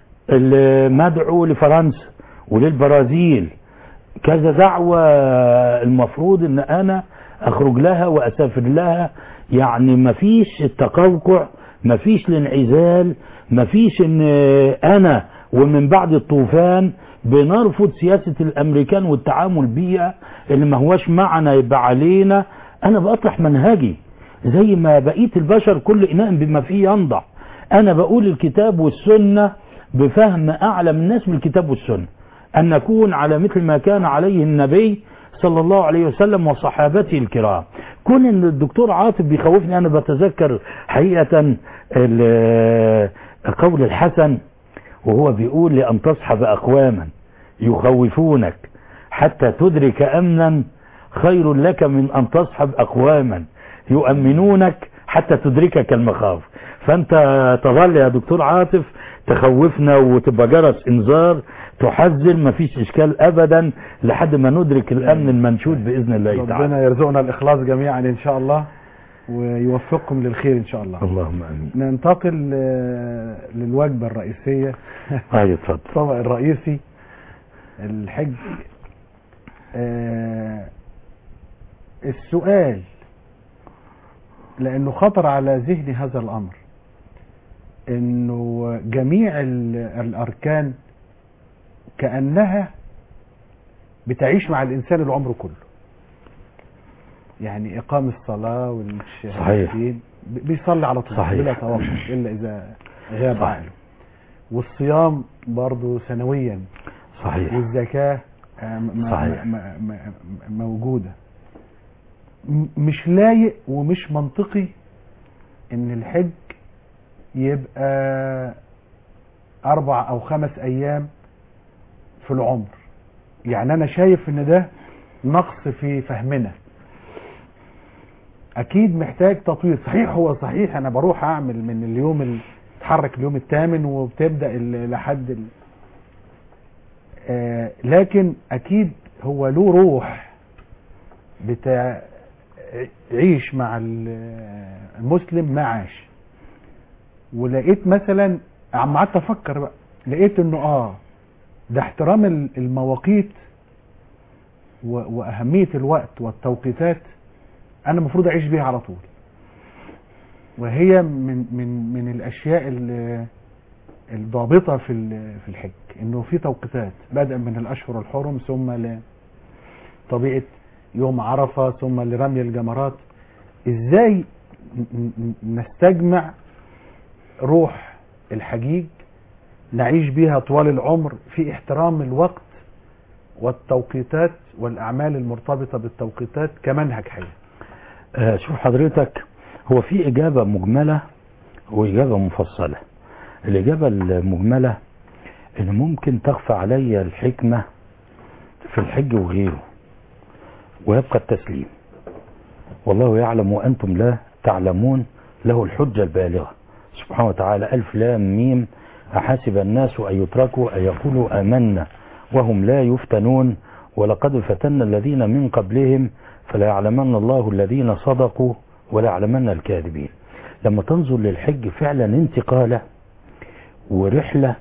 المدعو لفرنسا وللبرازيل كذا دعوة المفروض ان انا اخرج لها واسافر لها يعني مفيش التقوقع مفيش الانعزال مفيش ان انا ومن بعد الطوفان بنرفض سياسة الامريكان والتعامل بيها اللي ما هواش معنا يبقى علينا انا بطرح منهجي زي ما بقية البشر كل اناء بما فيه ينضع انا بقول الكتاب والسنة بفهم اعلم الناس من الكتاب والسنة ان نكون على مثل ما كان عليه النبي صلى الله عليه وسلم وصحابته الكرام كون ان الدكتور عاطف بيخوفني انا بتذكر حقيقة ال- قول الحسن وهو بيقول لأن تصحب أقواما يخوفونك حتى تدرك أمنا خير لك من أن تصحب أقواما يؤمنونك حتى تدركك المخاوف فأنت تظل يا دكتور عاطف تخوفنا وتبقى جرس إنذار تحذر مفيش إشكال أبدا لحد ما ندرك الأمن المنشود بإذن الله تعالى ربنا يرزقنا الإخلاص جميعا إن شاء الله ويوفقكم للخير إن شاء الله اللهم آمين ننتقل آه، للوجبة الرئيسية أيوة اتفضل الطبق الرئيسي الحج آه، السؤال لأنه خطر على ذهني هذا الأمر إنه جميع ال- الأركان كأنها بتعيش مع الإنسان العمر كله يعني إقام الصلاة والشهادتين ب- بيصلي على طول صحيح. بلا توقف إلا إذا غاب صحيح. عقله والصيام برضه سنويا صحيح والزكاة آه، م- م- صحيح. م- م- م- موجودة م- مش لايق ومش منطقي ان الحج يبقى اربع او خمس ايام في العمر يعني انا شايف ان ده نقص في فهمنا اكيد محتاج تطوير صحيح هو صحيح انا بروح اعمل من اليوم ال- اتحرك اليوم الثامن وبتبدا ال- لحد ال- آه، لكن اكيد هو له روح بتاع عيش مع ال- المسلم ما عاش ولقيت مثلا عم قعدت افكر بقى لقيت انه اه ده احترام ال- المواقيت و- واهميه الوقت والتوقيتات انا المفروض اعيش بيها على طول وهي من من من الاشياء ال- الضابطه في ال- في الحج انه في توقيتات بدءا من الاشهر الحرم ثم لطبيعه يوم عرفه ثم لرمي الجمرات ازاي ن- ن- نستجمع روح الحجيج نعيش بيها طوال العمر في احترام الوقت والتوقيتات والاعمال المرتبطه بالتوقيتات كمنهج حياه آه، شوف حضرتك هو في إجابة مجملة وإجابة مفصلة الإجابة المجملة إن ممكن تخفى علي الحكمة في الحج وغيره ويبقى التسليم والله يعلم وأنتم لا تعلمون له الحجة البالغة سبحانه وتعالى ألف لام ميم أحسب الناس أن يتركوا أن يقولوا آمنا وهم لا يفتنون ولقد فتنا الذين من قبلهم فلا يعلمن الله الذين صدقوا ولا يعلمن الكاذبين لما تنظر للحج فعلا انتقالة ورحلة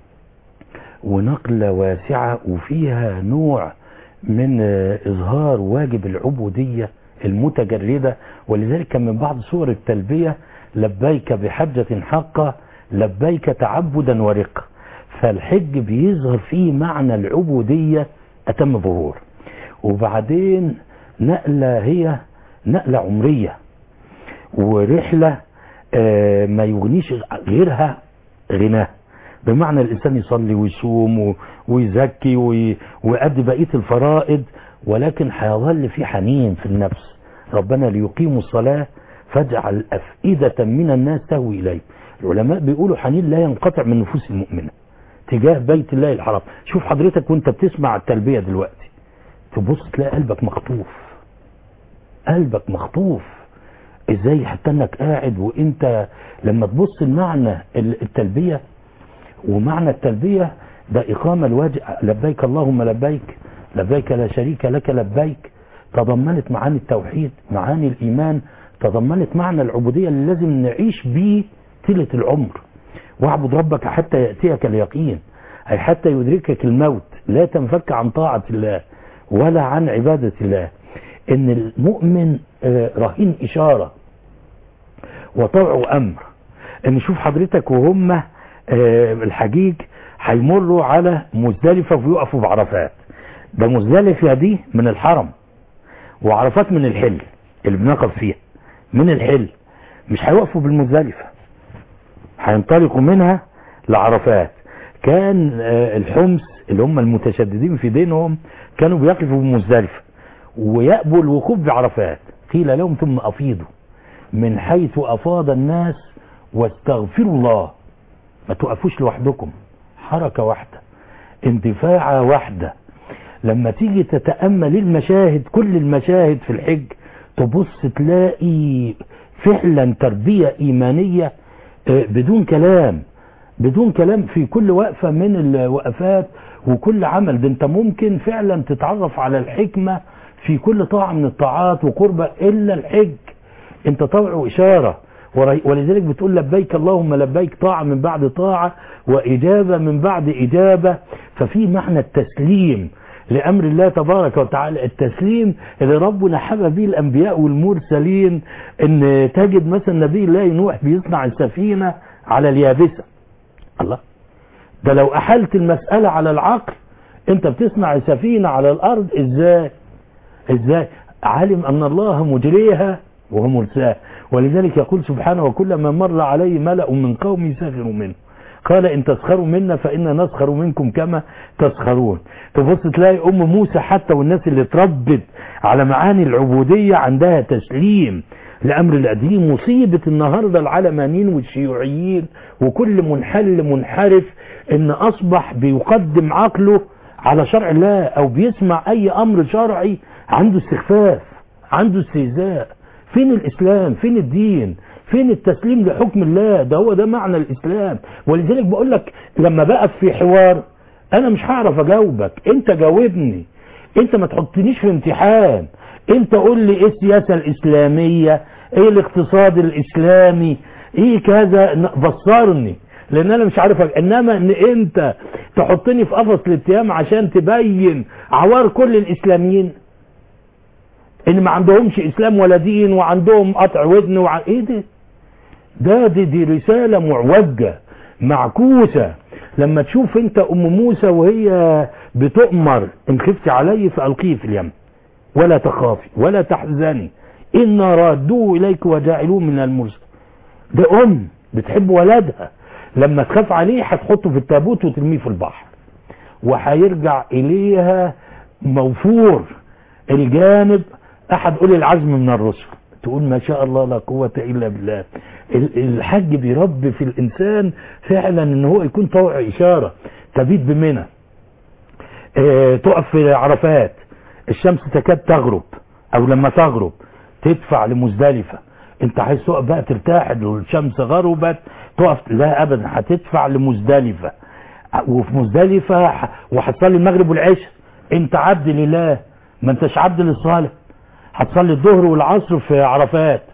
ونقلة واسعة وفيها نوع من آه، إظهار واجب العبودية المتجردة ولذلك كان من بعض صور التلبية لبيك بحجة حقة لبيك تعبدا ورقة فالحج بيظهر فيه معنى العبودية أتم ظهور وبعدين نقلة هي نقلة عمرية ورحلة آه، ما يغنيش غيرها غناه بمعنى الإنسان يصلي ويصوم و- ويزكي وي- ويؤدي بقية الفرائض ولكن هيظل في حنين في النفس ربنا ليقيموا الصلاة فاجعل أفئدة من الناس تهوي إليه العلماء بيقولوا حنين لا ينقطع من نفوس المؤمنة تجاه بيت الله الحرام شوف حضرتك وانت بتسمع التلبية دلوقتي تبص تلاقي قلبك مخطوف قلبك مخطوف ازاي حتى انك قاعد وانت لما تبص لمعنى ال- التلبية ومعنى التلبية ده إقامة الواجب لبيك اللهم لبيك لبيك لا شريك لك لبيك تضمنت معاني التوحيد معاني الإيمان تضمنت معنى العبودية اللي لازم نعيش بيه طيلة العمر واعبد ربك حتى يأتيك اليقين أي حتى يدركك الموت لا تنفك عن طاعة الله ولا عن عبادة الله إن المؤمن آه، رهين إشارة وطوع أمر إن شوف حضرتك وهم آه، الحجيج هيمروا على مزدلفة ويقفوا بعرفات ده مزدلفة دي من الحرم وعرفات من الحل اللي بنقف فيها من الحل مش هيوقفوا بالمزدلفة هينطلقوا منها لعرفات كان آه، الحمص اللي هم المتشددين في دينهم كانوا بيقفوا بمزدلفة ويأبوا الوقوف بعرفات قيل لهم ثم أفيضوا من حيث أفاض الناس واستغفروا الله ما توقفوش لوحدكم حركة واحدة اندفاعة واحدة لما تيجي تتأمل المشاهد كل المشاهد في الحج تبص تلاقي فعلا تربية إيمانية آه، بدون كلام بدون كلام في كل وقفة من الوقفات وكل عمل ده انت ممكن فعلا تتعرف على الحكمة في كل طاعة من الطاعات وقربة إلا الحج انت طوع وإشارة وري- ولذلك بتقول لبيك اللهم لبيك طاعة من بعد طاعة وإجابة من بعد إجابة ففي معنى التسليم لأمر الله تبارك وتعالى التسليم اللي ربنا حب به الأنبياء والمرسلين إن تجد مثلا نبي الله نوح بيصنع السفينة على اليابسة الله ده لو أحلت المسألة على العقل أنت بتصنع سفينة على الأرض إزاي ازاي علم ان الله مجريها وهو مرساه ولذلك يقول سبحانه وكلما مر عليه ملأ من قومي سخروا منه قال ان تسخروا منا فإنا نسخر منكم كما تسخرون تبص تلاقي ام موسى حتى والناس اللي اتربت على معاني العبودية عندها تسليم لأمر الله دي مصيبة النهاردة العلمانيين والشيوعيين وكل منحل منحرف ان اصبح بيقدم عقله على شرع الله او بيسمع اي امر شرعي عنده استخفاف عنده استهزاء فين الاسلام فين الدين فين التسليم لحكم الله ده هو ده معنى الاسلام ولذلك بقول لك لما بقف في حوار انا مش هعرف اجاوبك انت جاوبني انت ما تحطنيش في امتحان انت قول لي ايه السياسة الاسلامية ايه الاقتصاد الاسلامي ايه كذا ن- بصرني لان انا مش عارف أج- انما ان انت تحطني في قفص الاتهام عشان تبين عوار كل الاسلاميين ان ما عندهمش اسلام ولا دين وعندهم قطع ودن وع... ايه ده ده دي, دي رسالة معوجة معكوسة لما تشوف انت ام موسى وهي بتؤمر ان خفت علي فالقيه في اليم ولا تخافي ولا تحزني إن رادوه إليك وجاعلوه من المرسل ده أم بتحب ولدها لما تخاف عليه هتحطه في التابوت وترميه في البحر وهيرجع إليها موفور الجانب أحد أولي العزم من الرسل تقول ما شاء الله لا قوة إلا بالله ال- الحج بيربي في الإنسان فعلا إن هو يكون طوع إشارة تبيت بمنى اه تقف في عرفات الشمس تكاد تغرب او لما تغرب تدفع لمزدلفة انت عايز تقف بقى ترتاح الشمس غربت تقف لا ابدا هتدفع لمزدلفة وفي مزدلفة ح- وهتصلي المغرب والعشاء انت عبد لله ما انتش عبد للصالح هتصلي الظهر والعصر في عرفات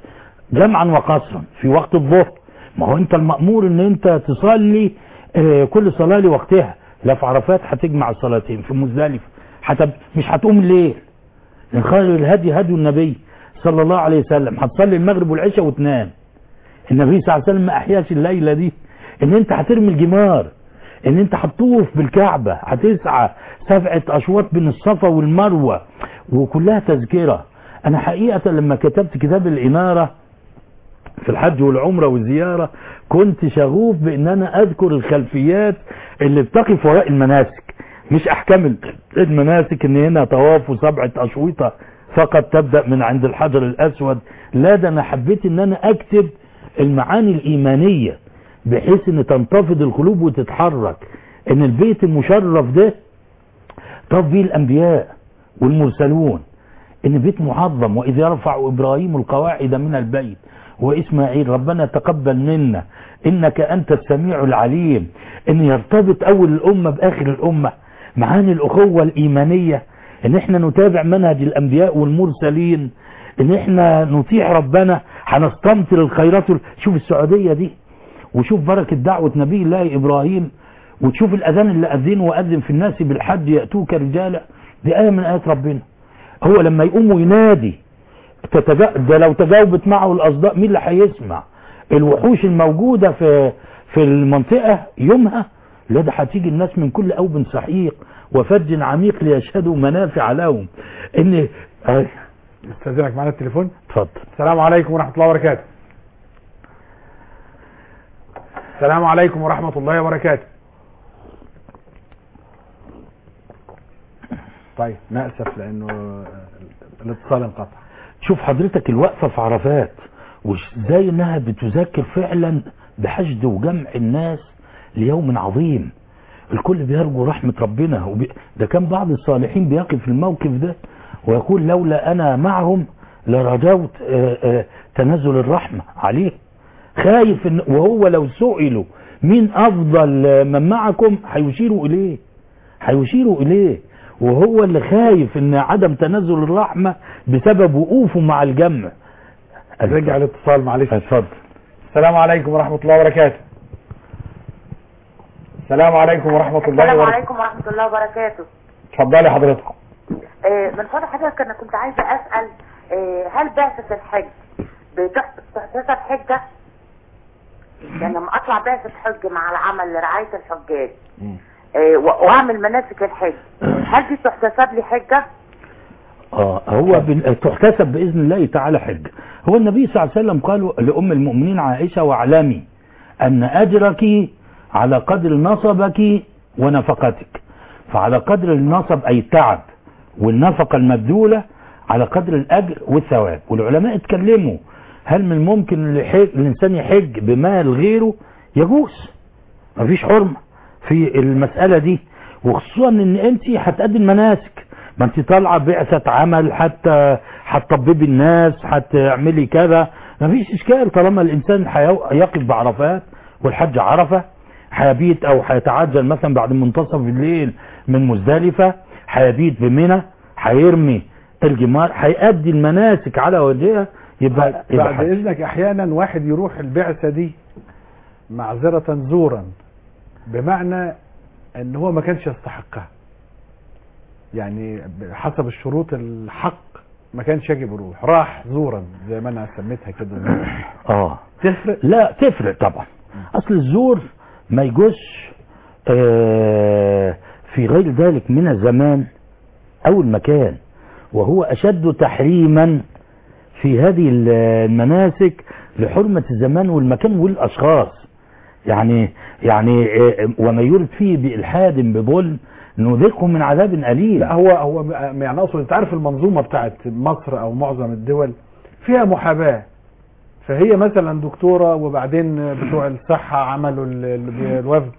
جمعا وقصرا في وقت الظهر ما هو انت المأمور ان انت تصلي آه، كل صلاة لوقتها لا في عرفات هتجمع الصلاتين في مزدلفة حتى مش هتقوم الليل لان خير الهدي هدي النبي صلى الله عليه وسلم هتصلي المغرب والعشاء وتنام النبي صلى الله عليه وسلم ما احياش الليله دي ان انت هترمي الجمار ان انت هتطوف بالكعبه هتسعى سبعه اشواط بين الصفا والمروه وكلها تذكره انا حقيقه لما كتبت كتاب الاناره في الحج والعمرة والزيارة كنت شغوف بان انا اذكر الخلفيات اللي بتقف وراء المناسك مش احكام المناسك ان هنا طواف وسبعة اشويطة فقط تبدأ من عند الحجر الاسود لا ده انا حبيت ان انا اكتب المعاني الايمانية بحيث ان تنتفض القلوب وتتحرك ان البيت المشرف ده طاف به الانبياء والمرسلون ان بيت معظم واذ يرفع ابراهيم القواعد من البيت واسماعيل ربنا تقبل منا انك انت السميع العليم ان يرتبط اول الامه باخر الامه معاني الاخوه الايمانيه ان احنا نتابع منهج الانبياء والمرسلين ان احنا نطيع ربنا هنستمطر الخيرات شوف السعوديه دي وشوف بركه دعوه نبي الله ابراهيم وتشوف الاذان اللي اذنه واذن في الناس بالحج ياتوك رجالا دي ايه من ايات ربنا هو لما يقوم وينادي تتجا... ده لو تجاوبت معه الاصداء مين اللي هيسمع الوحوش الموجودة في في المنطقة يومها لا ده هتيجي الناس من كل أوب سحيق وفج عميق ليشهدوا منافع لهم ان آه، استاذنك معانا التليفون اتفضل السلام عليكم ورحمة الله وبركاته السلام عليكم ورحمة الله وبركاته طيب نأسف لأنه الاتصال انقطع شوف حضرتك الوقفة في عرفات وازاي انها بتذكر فعلا بحشد وجمع الناس ليوم عظيم الكل بيرجو رحمة ربنا وبي... ده كان بعض الصالحين بيقف في الموقف ده ويقول لولا انا معهم لرجوت آه، آه، تنزل الرحمة عليه خايف إن وهو لو سئلوا مين افضل آه، من معكم هيشيروا اليه هيشيروا اليه وهو اللي خايف ان عدم تنزل الرحمة بسبب وقوفه مع الجمع رجع الاتصال معلش اتفضل السلام عليكم ورحمة الله وبركاته السلام عليكم ورحمة الله السلام وبركاته عليكم ورحمة الله وبركاته اتفضلي حضرتك آه، من فضل حضرتك انا كنت عايزة اسأل آه، هل بعثة الحج بتح- بتحتسب حجة يعني لما اطلع بعثة حج مع العمل لرعاية الحجاج آه، و- واعمل مناسك الحج هل دي تحتسب لي حجة اه هو بن- تحتسب باذن الله تعالى حج هو النبي صلى الله عليه وسلم قال لام المؤمنين عائشه واعلمي ان اجرك على قدر نصبك ونفقتك فعلى قدر النصب اي التعب والنفقه المبذوله على قدر الاجر والثواب والعلماء اتكلموا هل من الممكن الحج- الانسان يحج بمال غيره يجوز مفيش حرمه في المساله دي وخصوصا ان انت هتأدي المناسك ما انت طالعه بعثه عمل حتى هتطببي الناس هتعملي كذا مفيش اشكال طالما الانسان هيو- هيقف بعرفات والحج عرفه هيبيت او هيتعجل مثلا بعد منتصف الليل من مزدلفه هيبيت بمنى هيرمي الجمار هيأدي المناسك على وجهها يبقى يبقى بعد حج. اذنك احيانا واحد يروح البعثة دي معذرة زورا بمعنى ان هو ما كانش يستحقها يعني حسب الشروط الحق ما كانش يجب يروح راح زورا زي ما انا سميتها كده اه تفرق لا تفرق طبعا اصل الزور ما يجوزش آه، في غير ذلك من الزمان او المكان وهو اشد تحريما في هذه المناسك لحرمة الزمان والمكان والاشخاص يعني يعني آه، وما يرد فيه بإلحاد بظلم نذيقه من عذاب أليم لا هو هو م- يعني اقصد انت عارف المنظومه بتاعت مصر او معظم الدول فيها محاباه فهي مثلا دكتوره وبعدين بتوع الصحه عملوا ال- ال- بي- الوفد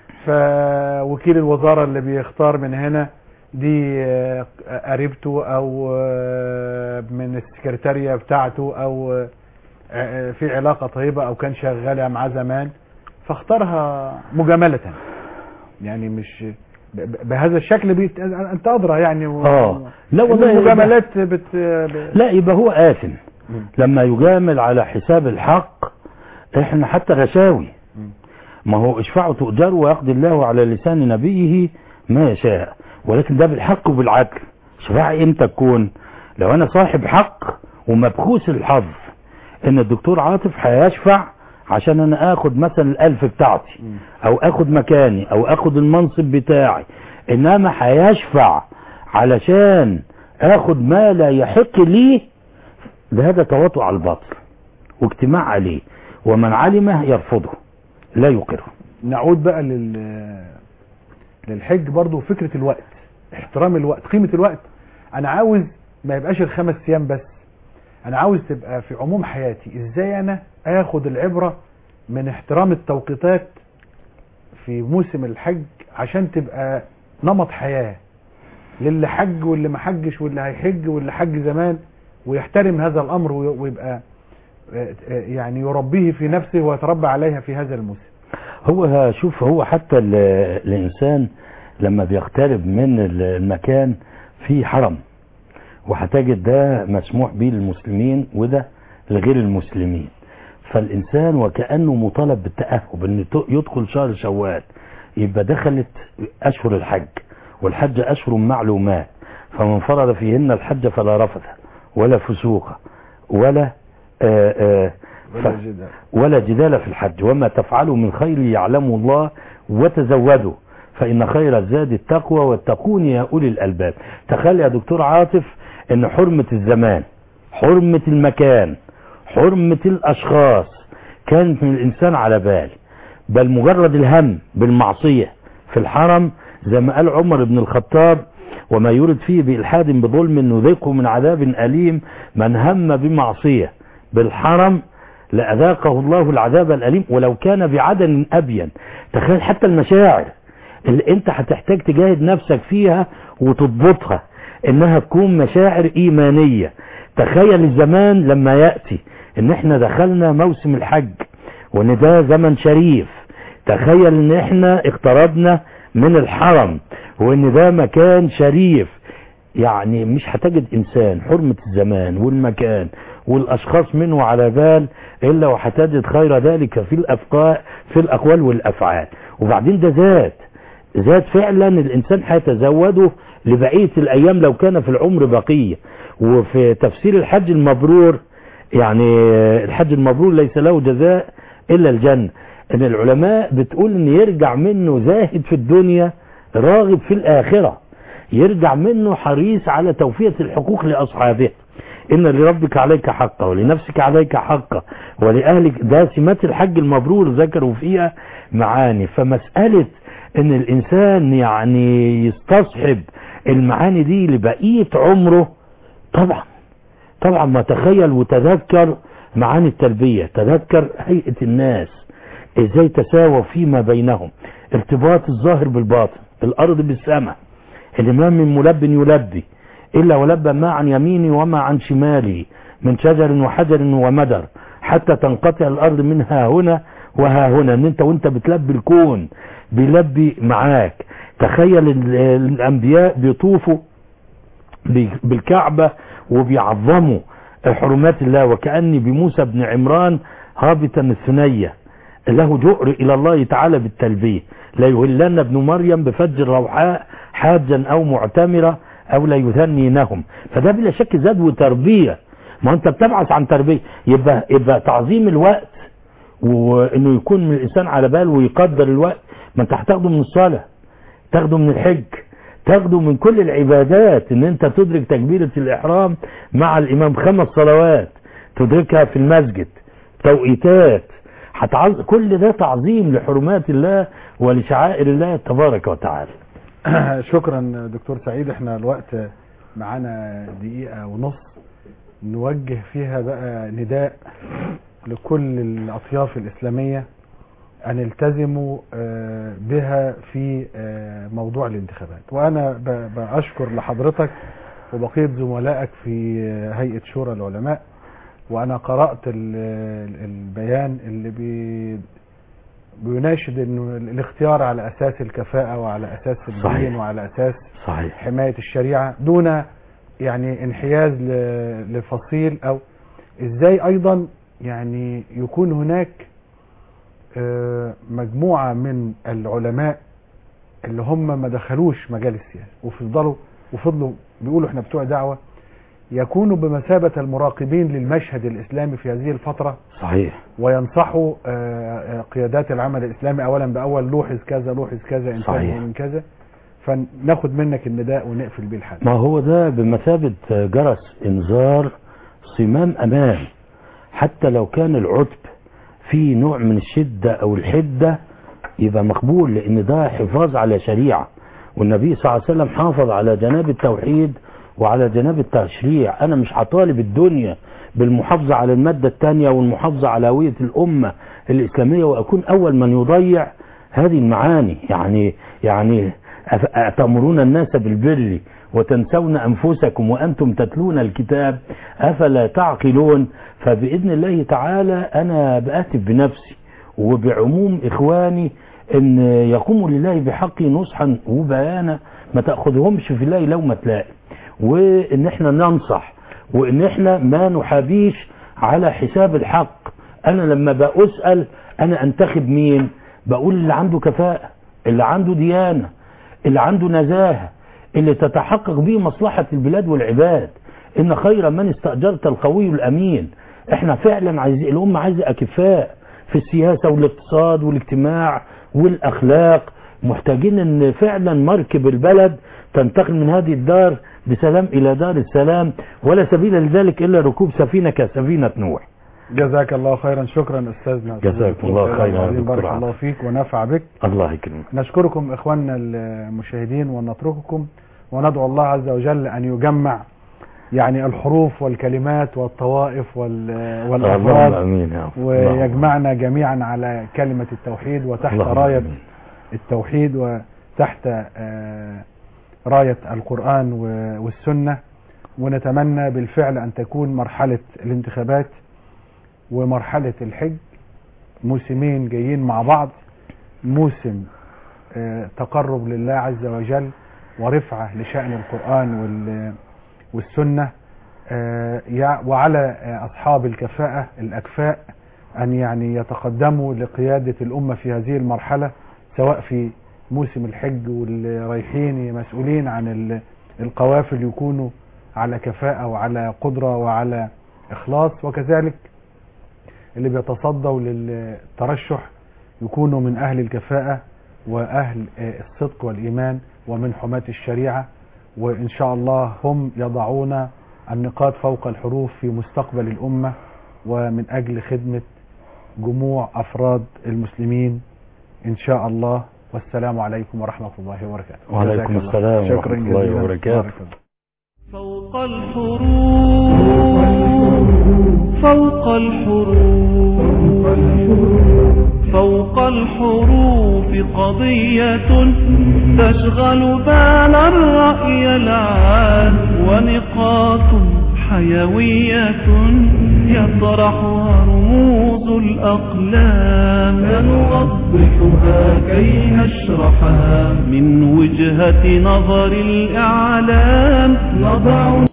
فوكيل الوزاره اللي بيختار من هنا دي آه، قريبته او آه، من السكرتاريه بتاعته او آه، آه، في علاقه طيبه او كان شغاله معاه زمان فاختارها مجامله يعني مش ب- ب- بهذا الشكل بيت... انت ادرى يعني و... آه. لا إن والله المجاملات بت ب... لا يبقى هو آثم لما يجامل على حساب الحق احنا حتى رشاوي ما هو اشفعوا تؤجروا ويقضي الله على لسان نبيه ما يشاء ولكن ده بالحق وبالعدل شفاعة امتى تكون لو انا صاحب حق ومبخوس الحظ ان الدكتور عاطف هيشفع عشان انا اخد مثلا الالف بتاعتي او اخد مكاني او اخد المنصب بتاعي انما هيشفع علشان اخد ما لا يحق لي ده هذا تواطؤ على الباطل واجتماع عليه ومن علمه يرفضه لا يقره نعود بقى لل للحج برضو فكرة الوقت احترام الوقت قيمة الوقت انا عاوز ما يبقاش الخمس ايام بس انا عاوز تبقى في عموم حياتي ازاي انا اخد العبرة من احترام التوقيتات في موسم الحج عشان تبقى نمط حياة للي حج واللي ما حجش واللي هيحج واللي حج زمان ويحترم هذا الامر وي- ويبقى آه، آه، يعني يربيه في نفسه ويتربى عليها في هذا الموسم هو شوف هو حتى ال- الانسان لما بيقترب من ال- المكان في حرم وهتجد ده مسموح به للمسلمين وده لغير المسلمين فالانسان وكانه مطالب بالتاهب ان ت- يدخل شهر شوال يبقى دخلت اشهر الحج والحج اشهر معلومات فمن فرض فيهن الحج فلا رفث ولا فسوق ولا آآ آآ ف- ولا جدال. ولا جدال في الحج وما تفعلوا من خير يعلمه الله وتزودوا فإن خير الزاد التقوى واتقون يا أولي الألباب تخيل يا دكتور عاطف أن حرمة الزمان حرمة المكان حرمة الأشخاص كانت من الإنسان على بال بل مجرد الهم بالمعصية في الحرم زي ما قال عمر بن الخطاب وما يرد فيه بإلحاد بظلم نذيقه من عذاب أليم من هم بمعصية بالحرم لأذاقه الله العذاب الأليم ولو كان بعدن أبين تخيل حتى المشاعر اللي انت هتحتاج تجاهد نفسك فيها وتضبطها انها تكون مشاعر ايمانية تخيل الزمان لما يأتي ان احنا دخلنا موسم الحج وان ده زمن شريف تخيل ان احنا اقتربنا من الحرم وان ده مكان شريف يعني مش هتجد انسان حرمة الزمان والمكان والاشخاص منه على بال الا وهتجد خير ذلك في الافقاء في الاقوال والافعال وبعدين ده ذات ذات فعلا الانسان هيتزوده لبقية الايام لو كان في العمر بقية وفي تفسير الحج المبرور يعني الحج المبرور ليس له جزاء الا الجنة ان العلماء بتقول ان يرجع منه زاهد في الدنيا راغب في الاخرة يرجع منه حريص على توفية الحقوق لاصحابه ان لربك عليك حقا ولنفسك عليك حقا ولأهلك ده سمات الحج المبرور ذكروا فيها معاني فمسألة ان الانسان يعني يستصحب المعاني دي لبقية عمره طبعا طبعا ما تخيل وتذكر معاني التربية تذكر هيئة الناس ازاي تساوى فيما بينهم ارتباط الظاهر بالباطن الارض بالسماء الامام من ملب يلبي الا ولبى ما عن يمينه وما عن شماله من شجر وحجر ومدر حتى تنقطع الارض منها هنا وها هنا ان انت وانت بتلبي الكون بيلبي معاك تخيل ال- الانبياء بيطوفوا بي- بالكعبة وبيعظموا حرمات الله وكأني بموسى بن عمران هابطا الثنية له جؤر إلى الله تعالى بالتلبية لا يهلن ابن مريم بفج الروحاء حاجا أو معتمرة أو لا يثنينهم فده بلا شك زاد وتربية ما أنت بتبعث عن تربية يبقى, يبقى تعظيم الوقت وانه يكون من الانسان على بال ويقدر الوقت ما انت هتاخده من الصلاه تاخده من الحج تاخده من كل العبادات ان انت تدرك تكبيرة الاحرام مع الامام خمس صلوات تدركها في المسجد توقيتات هتعظ... كل ده تعظيم لحرمات الله ولشعائر الله تبارك وتعالى شكرا دكتور سعيد احنا الوقت معانا دقيقة ونص نوجه فيها بقى نداء لكل الأطياف الإسلامية أن يلتزموا آه، بها في آه، موضوع الانتخابات وأنا ب- بأشكر لحضرتك وبقية زملائك في آه، هيئة شورى العلماء وأنا قرأت ال- البيان اللي بي بيناشد انه الاختيار على اساس الكفاءة وعلى اساس الدين صحيح. وعلى اساس صحيح حماية الشريعة دون يعني انحياز ل- لفصيل او ازاي ايضا يعني يكون هناك آه، مجموعة من العلماء اللي هم ما دخلوش مجال السياسة وفضلوا وفضلوا بيقولوا احنا بتوع دعوة يكونوا بمثابة المراقبين للمشهد الإسلامي في هذه الفترة صحيح وينصحوا آه، آه، قيادات العمل الإسلامي أولا بأول لوحظ كذا لوحظ كذا انتبهوا صحيح. من كذا فناخد منك النداء ونقفل بيه الحلقة ما هو ده بمثابة جرس انذار صمام امان حتى لو كان العتب فيه نوع من الشدة او الحدة يبقى مقبول لان ده حفاظ على شريعة والنبي صلى الله عليه وسلم حافظ على جناب التوحيد وعلى جناب التشريع انا مش هطالب الدنيا بالمحافظة على المادة الثانية والمحافظة على هوية الامة الاسلامية واكون اول من يضيع هذه المعاني يعني يعني أف- أتأمرون الناس بالبر وتنسون أنفسكم وأنتم تتلون الكتاب أفلا تعقلون فبإذن الله تعالى أنا بأتف بنفسي وبعموم إخواني أن يقوموا لله بحق نصحا وبيانا ما تأخذهمش في الله لومة لائم وإن احنا ننصح وإن احنا ما نحابيش على حساب الحق أنا لما بأسأل أنا أنتخب مين بقول اللي عنده كفاءة اللي عنده ديانة اللي عنده نزاهة اللي تتحقق به مصلحة البلاد والعباد إن خير من استأجرت القوي الأمين احنا فعلا عايزين الأمة عايزة أكفاء في السياسة والاقتصاد والاجتماع والأخلاق محتاجين ان فعلا مركب البلد تنتقل من هذه الدار بسلام الى دار السلام ولا سبيل لذلك الا ركوب سفينة كسفينة نوح جزاك الله خيرا شكرا أستاذنا جزاكم الله خيرا يا دكتور بارك عاطف. الله فيك ونفع بك الله يكرمك نشكركم إخواننا المشاهدين ونترككم وندعو الله عز وجل أن يجمع يعني الحروف والكلمات والطوائف وال- اللهم والأفراد امين يا رب ويجمعنا جميعا على كلمة التوحيد وتحت اللهم راية آمين. التوحيد وتحت آه، راية القرآن و- والسنة ونتمنى بالفعل أن تكون مرحلة الانتخابات ومرحلة الحج موسمين جايين مع بعض موسم آه، تقرب لله عز وجل ورفعة لشأن القرآن وال- والسنة آه، يع- وعلى آه، أصحاب الكفاءة الأكفاء أن يعني يتقدموا لقيادة الأمة في هذه المرحلة سواء في موسم الحج واللي رايحين مسؤولين عن ال- القوافل يكونوا على كفاءة وعلى قدرة وعلى إخلاص وكذلك اللي بيتصدوا للترشح يكونوا من أهل الكفاءة وأهل آه، الصدق والإيمان ومن حماة الشريعة وإن شاء الله هم يضعون النقاط فوق الحروف في مستقبل الأمة ومن أجل خدمة جموع أفراد المسلمين إن شاء الله والسلام عليكم ورحمة الله وبركاته وعليكم جزاك الله. السلام شكرا ورحمة الله جزيلا. وبركاته. بارك الله. فوق الحروف فوق الحروف فوق الحروف قضية تشغل بال الرأي العام ونقاط حيوية يطرحها رموز الأقلام سنوضحها كي نشرحها من وجهة نظر الإعلام نضع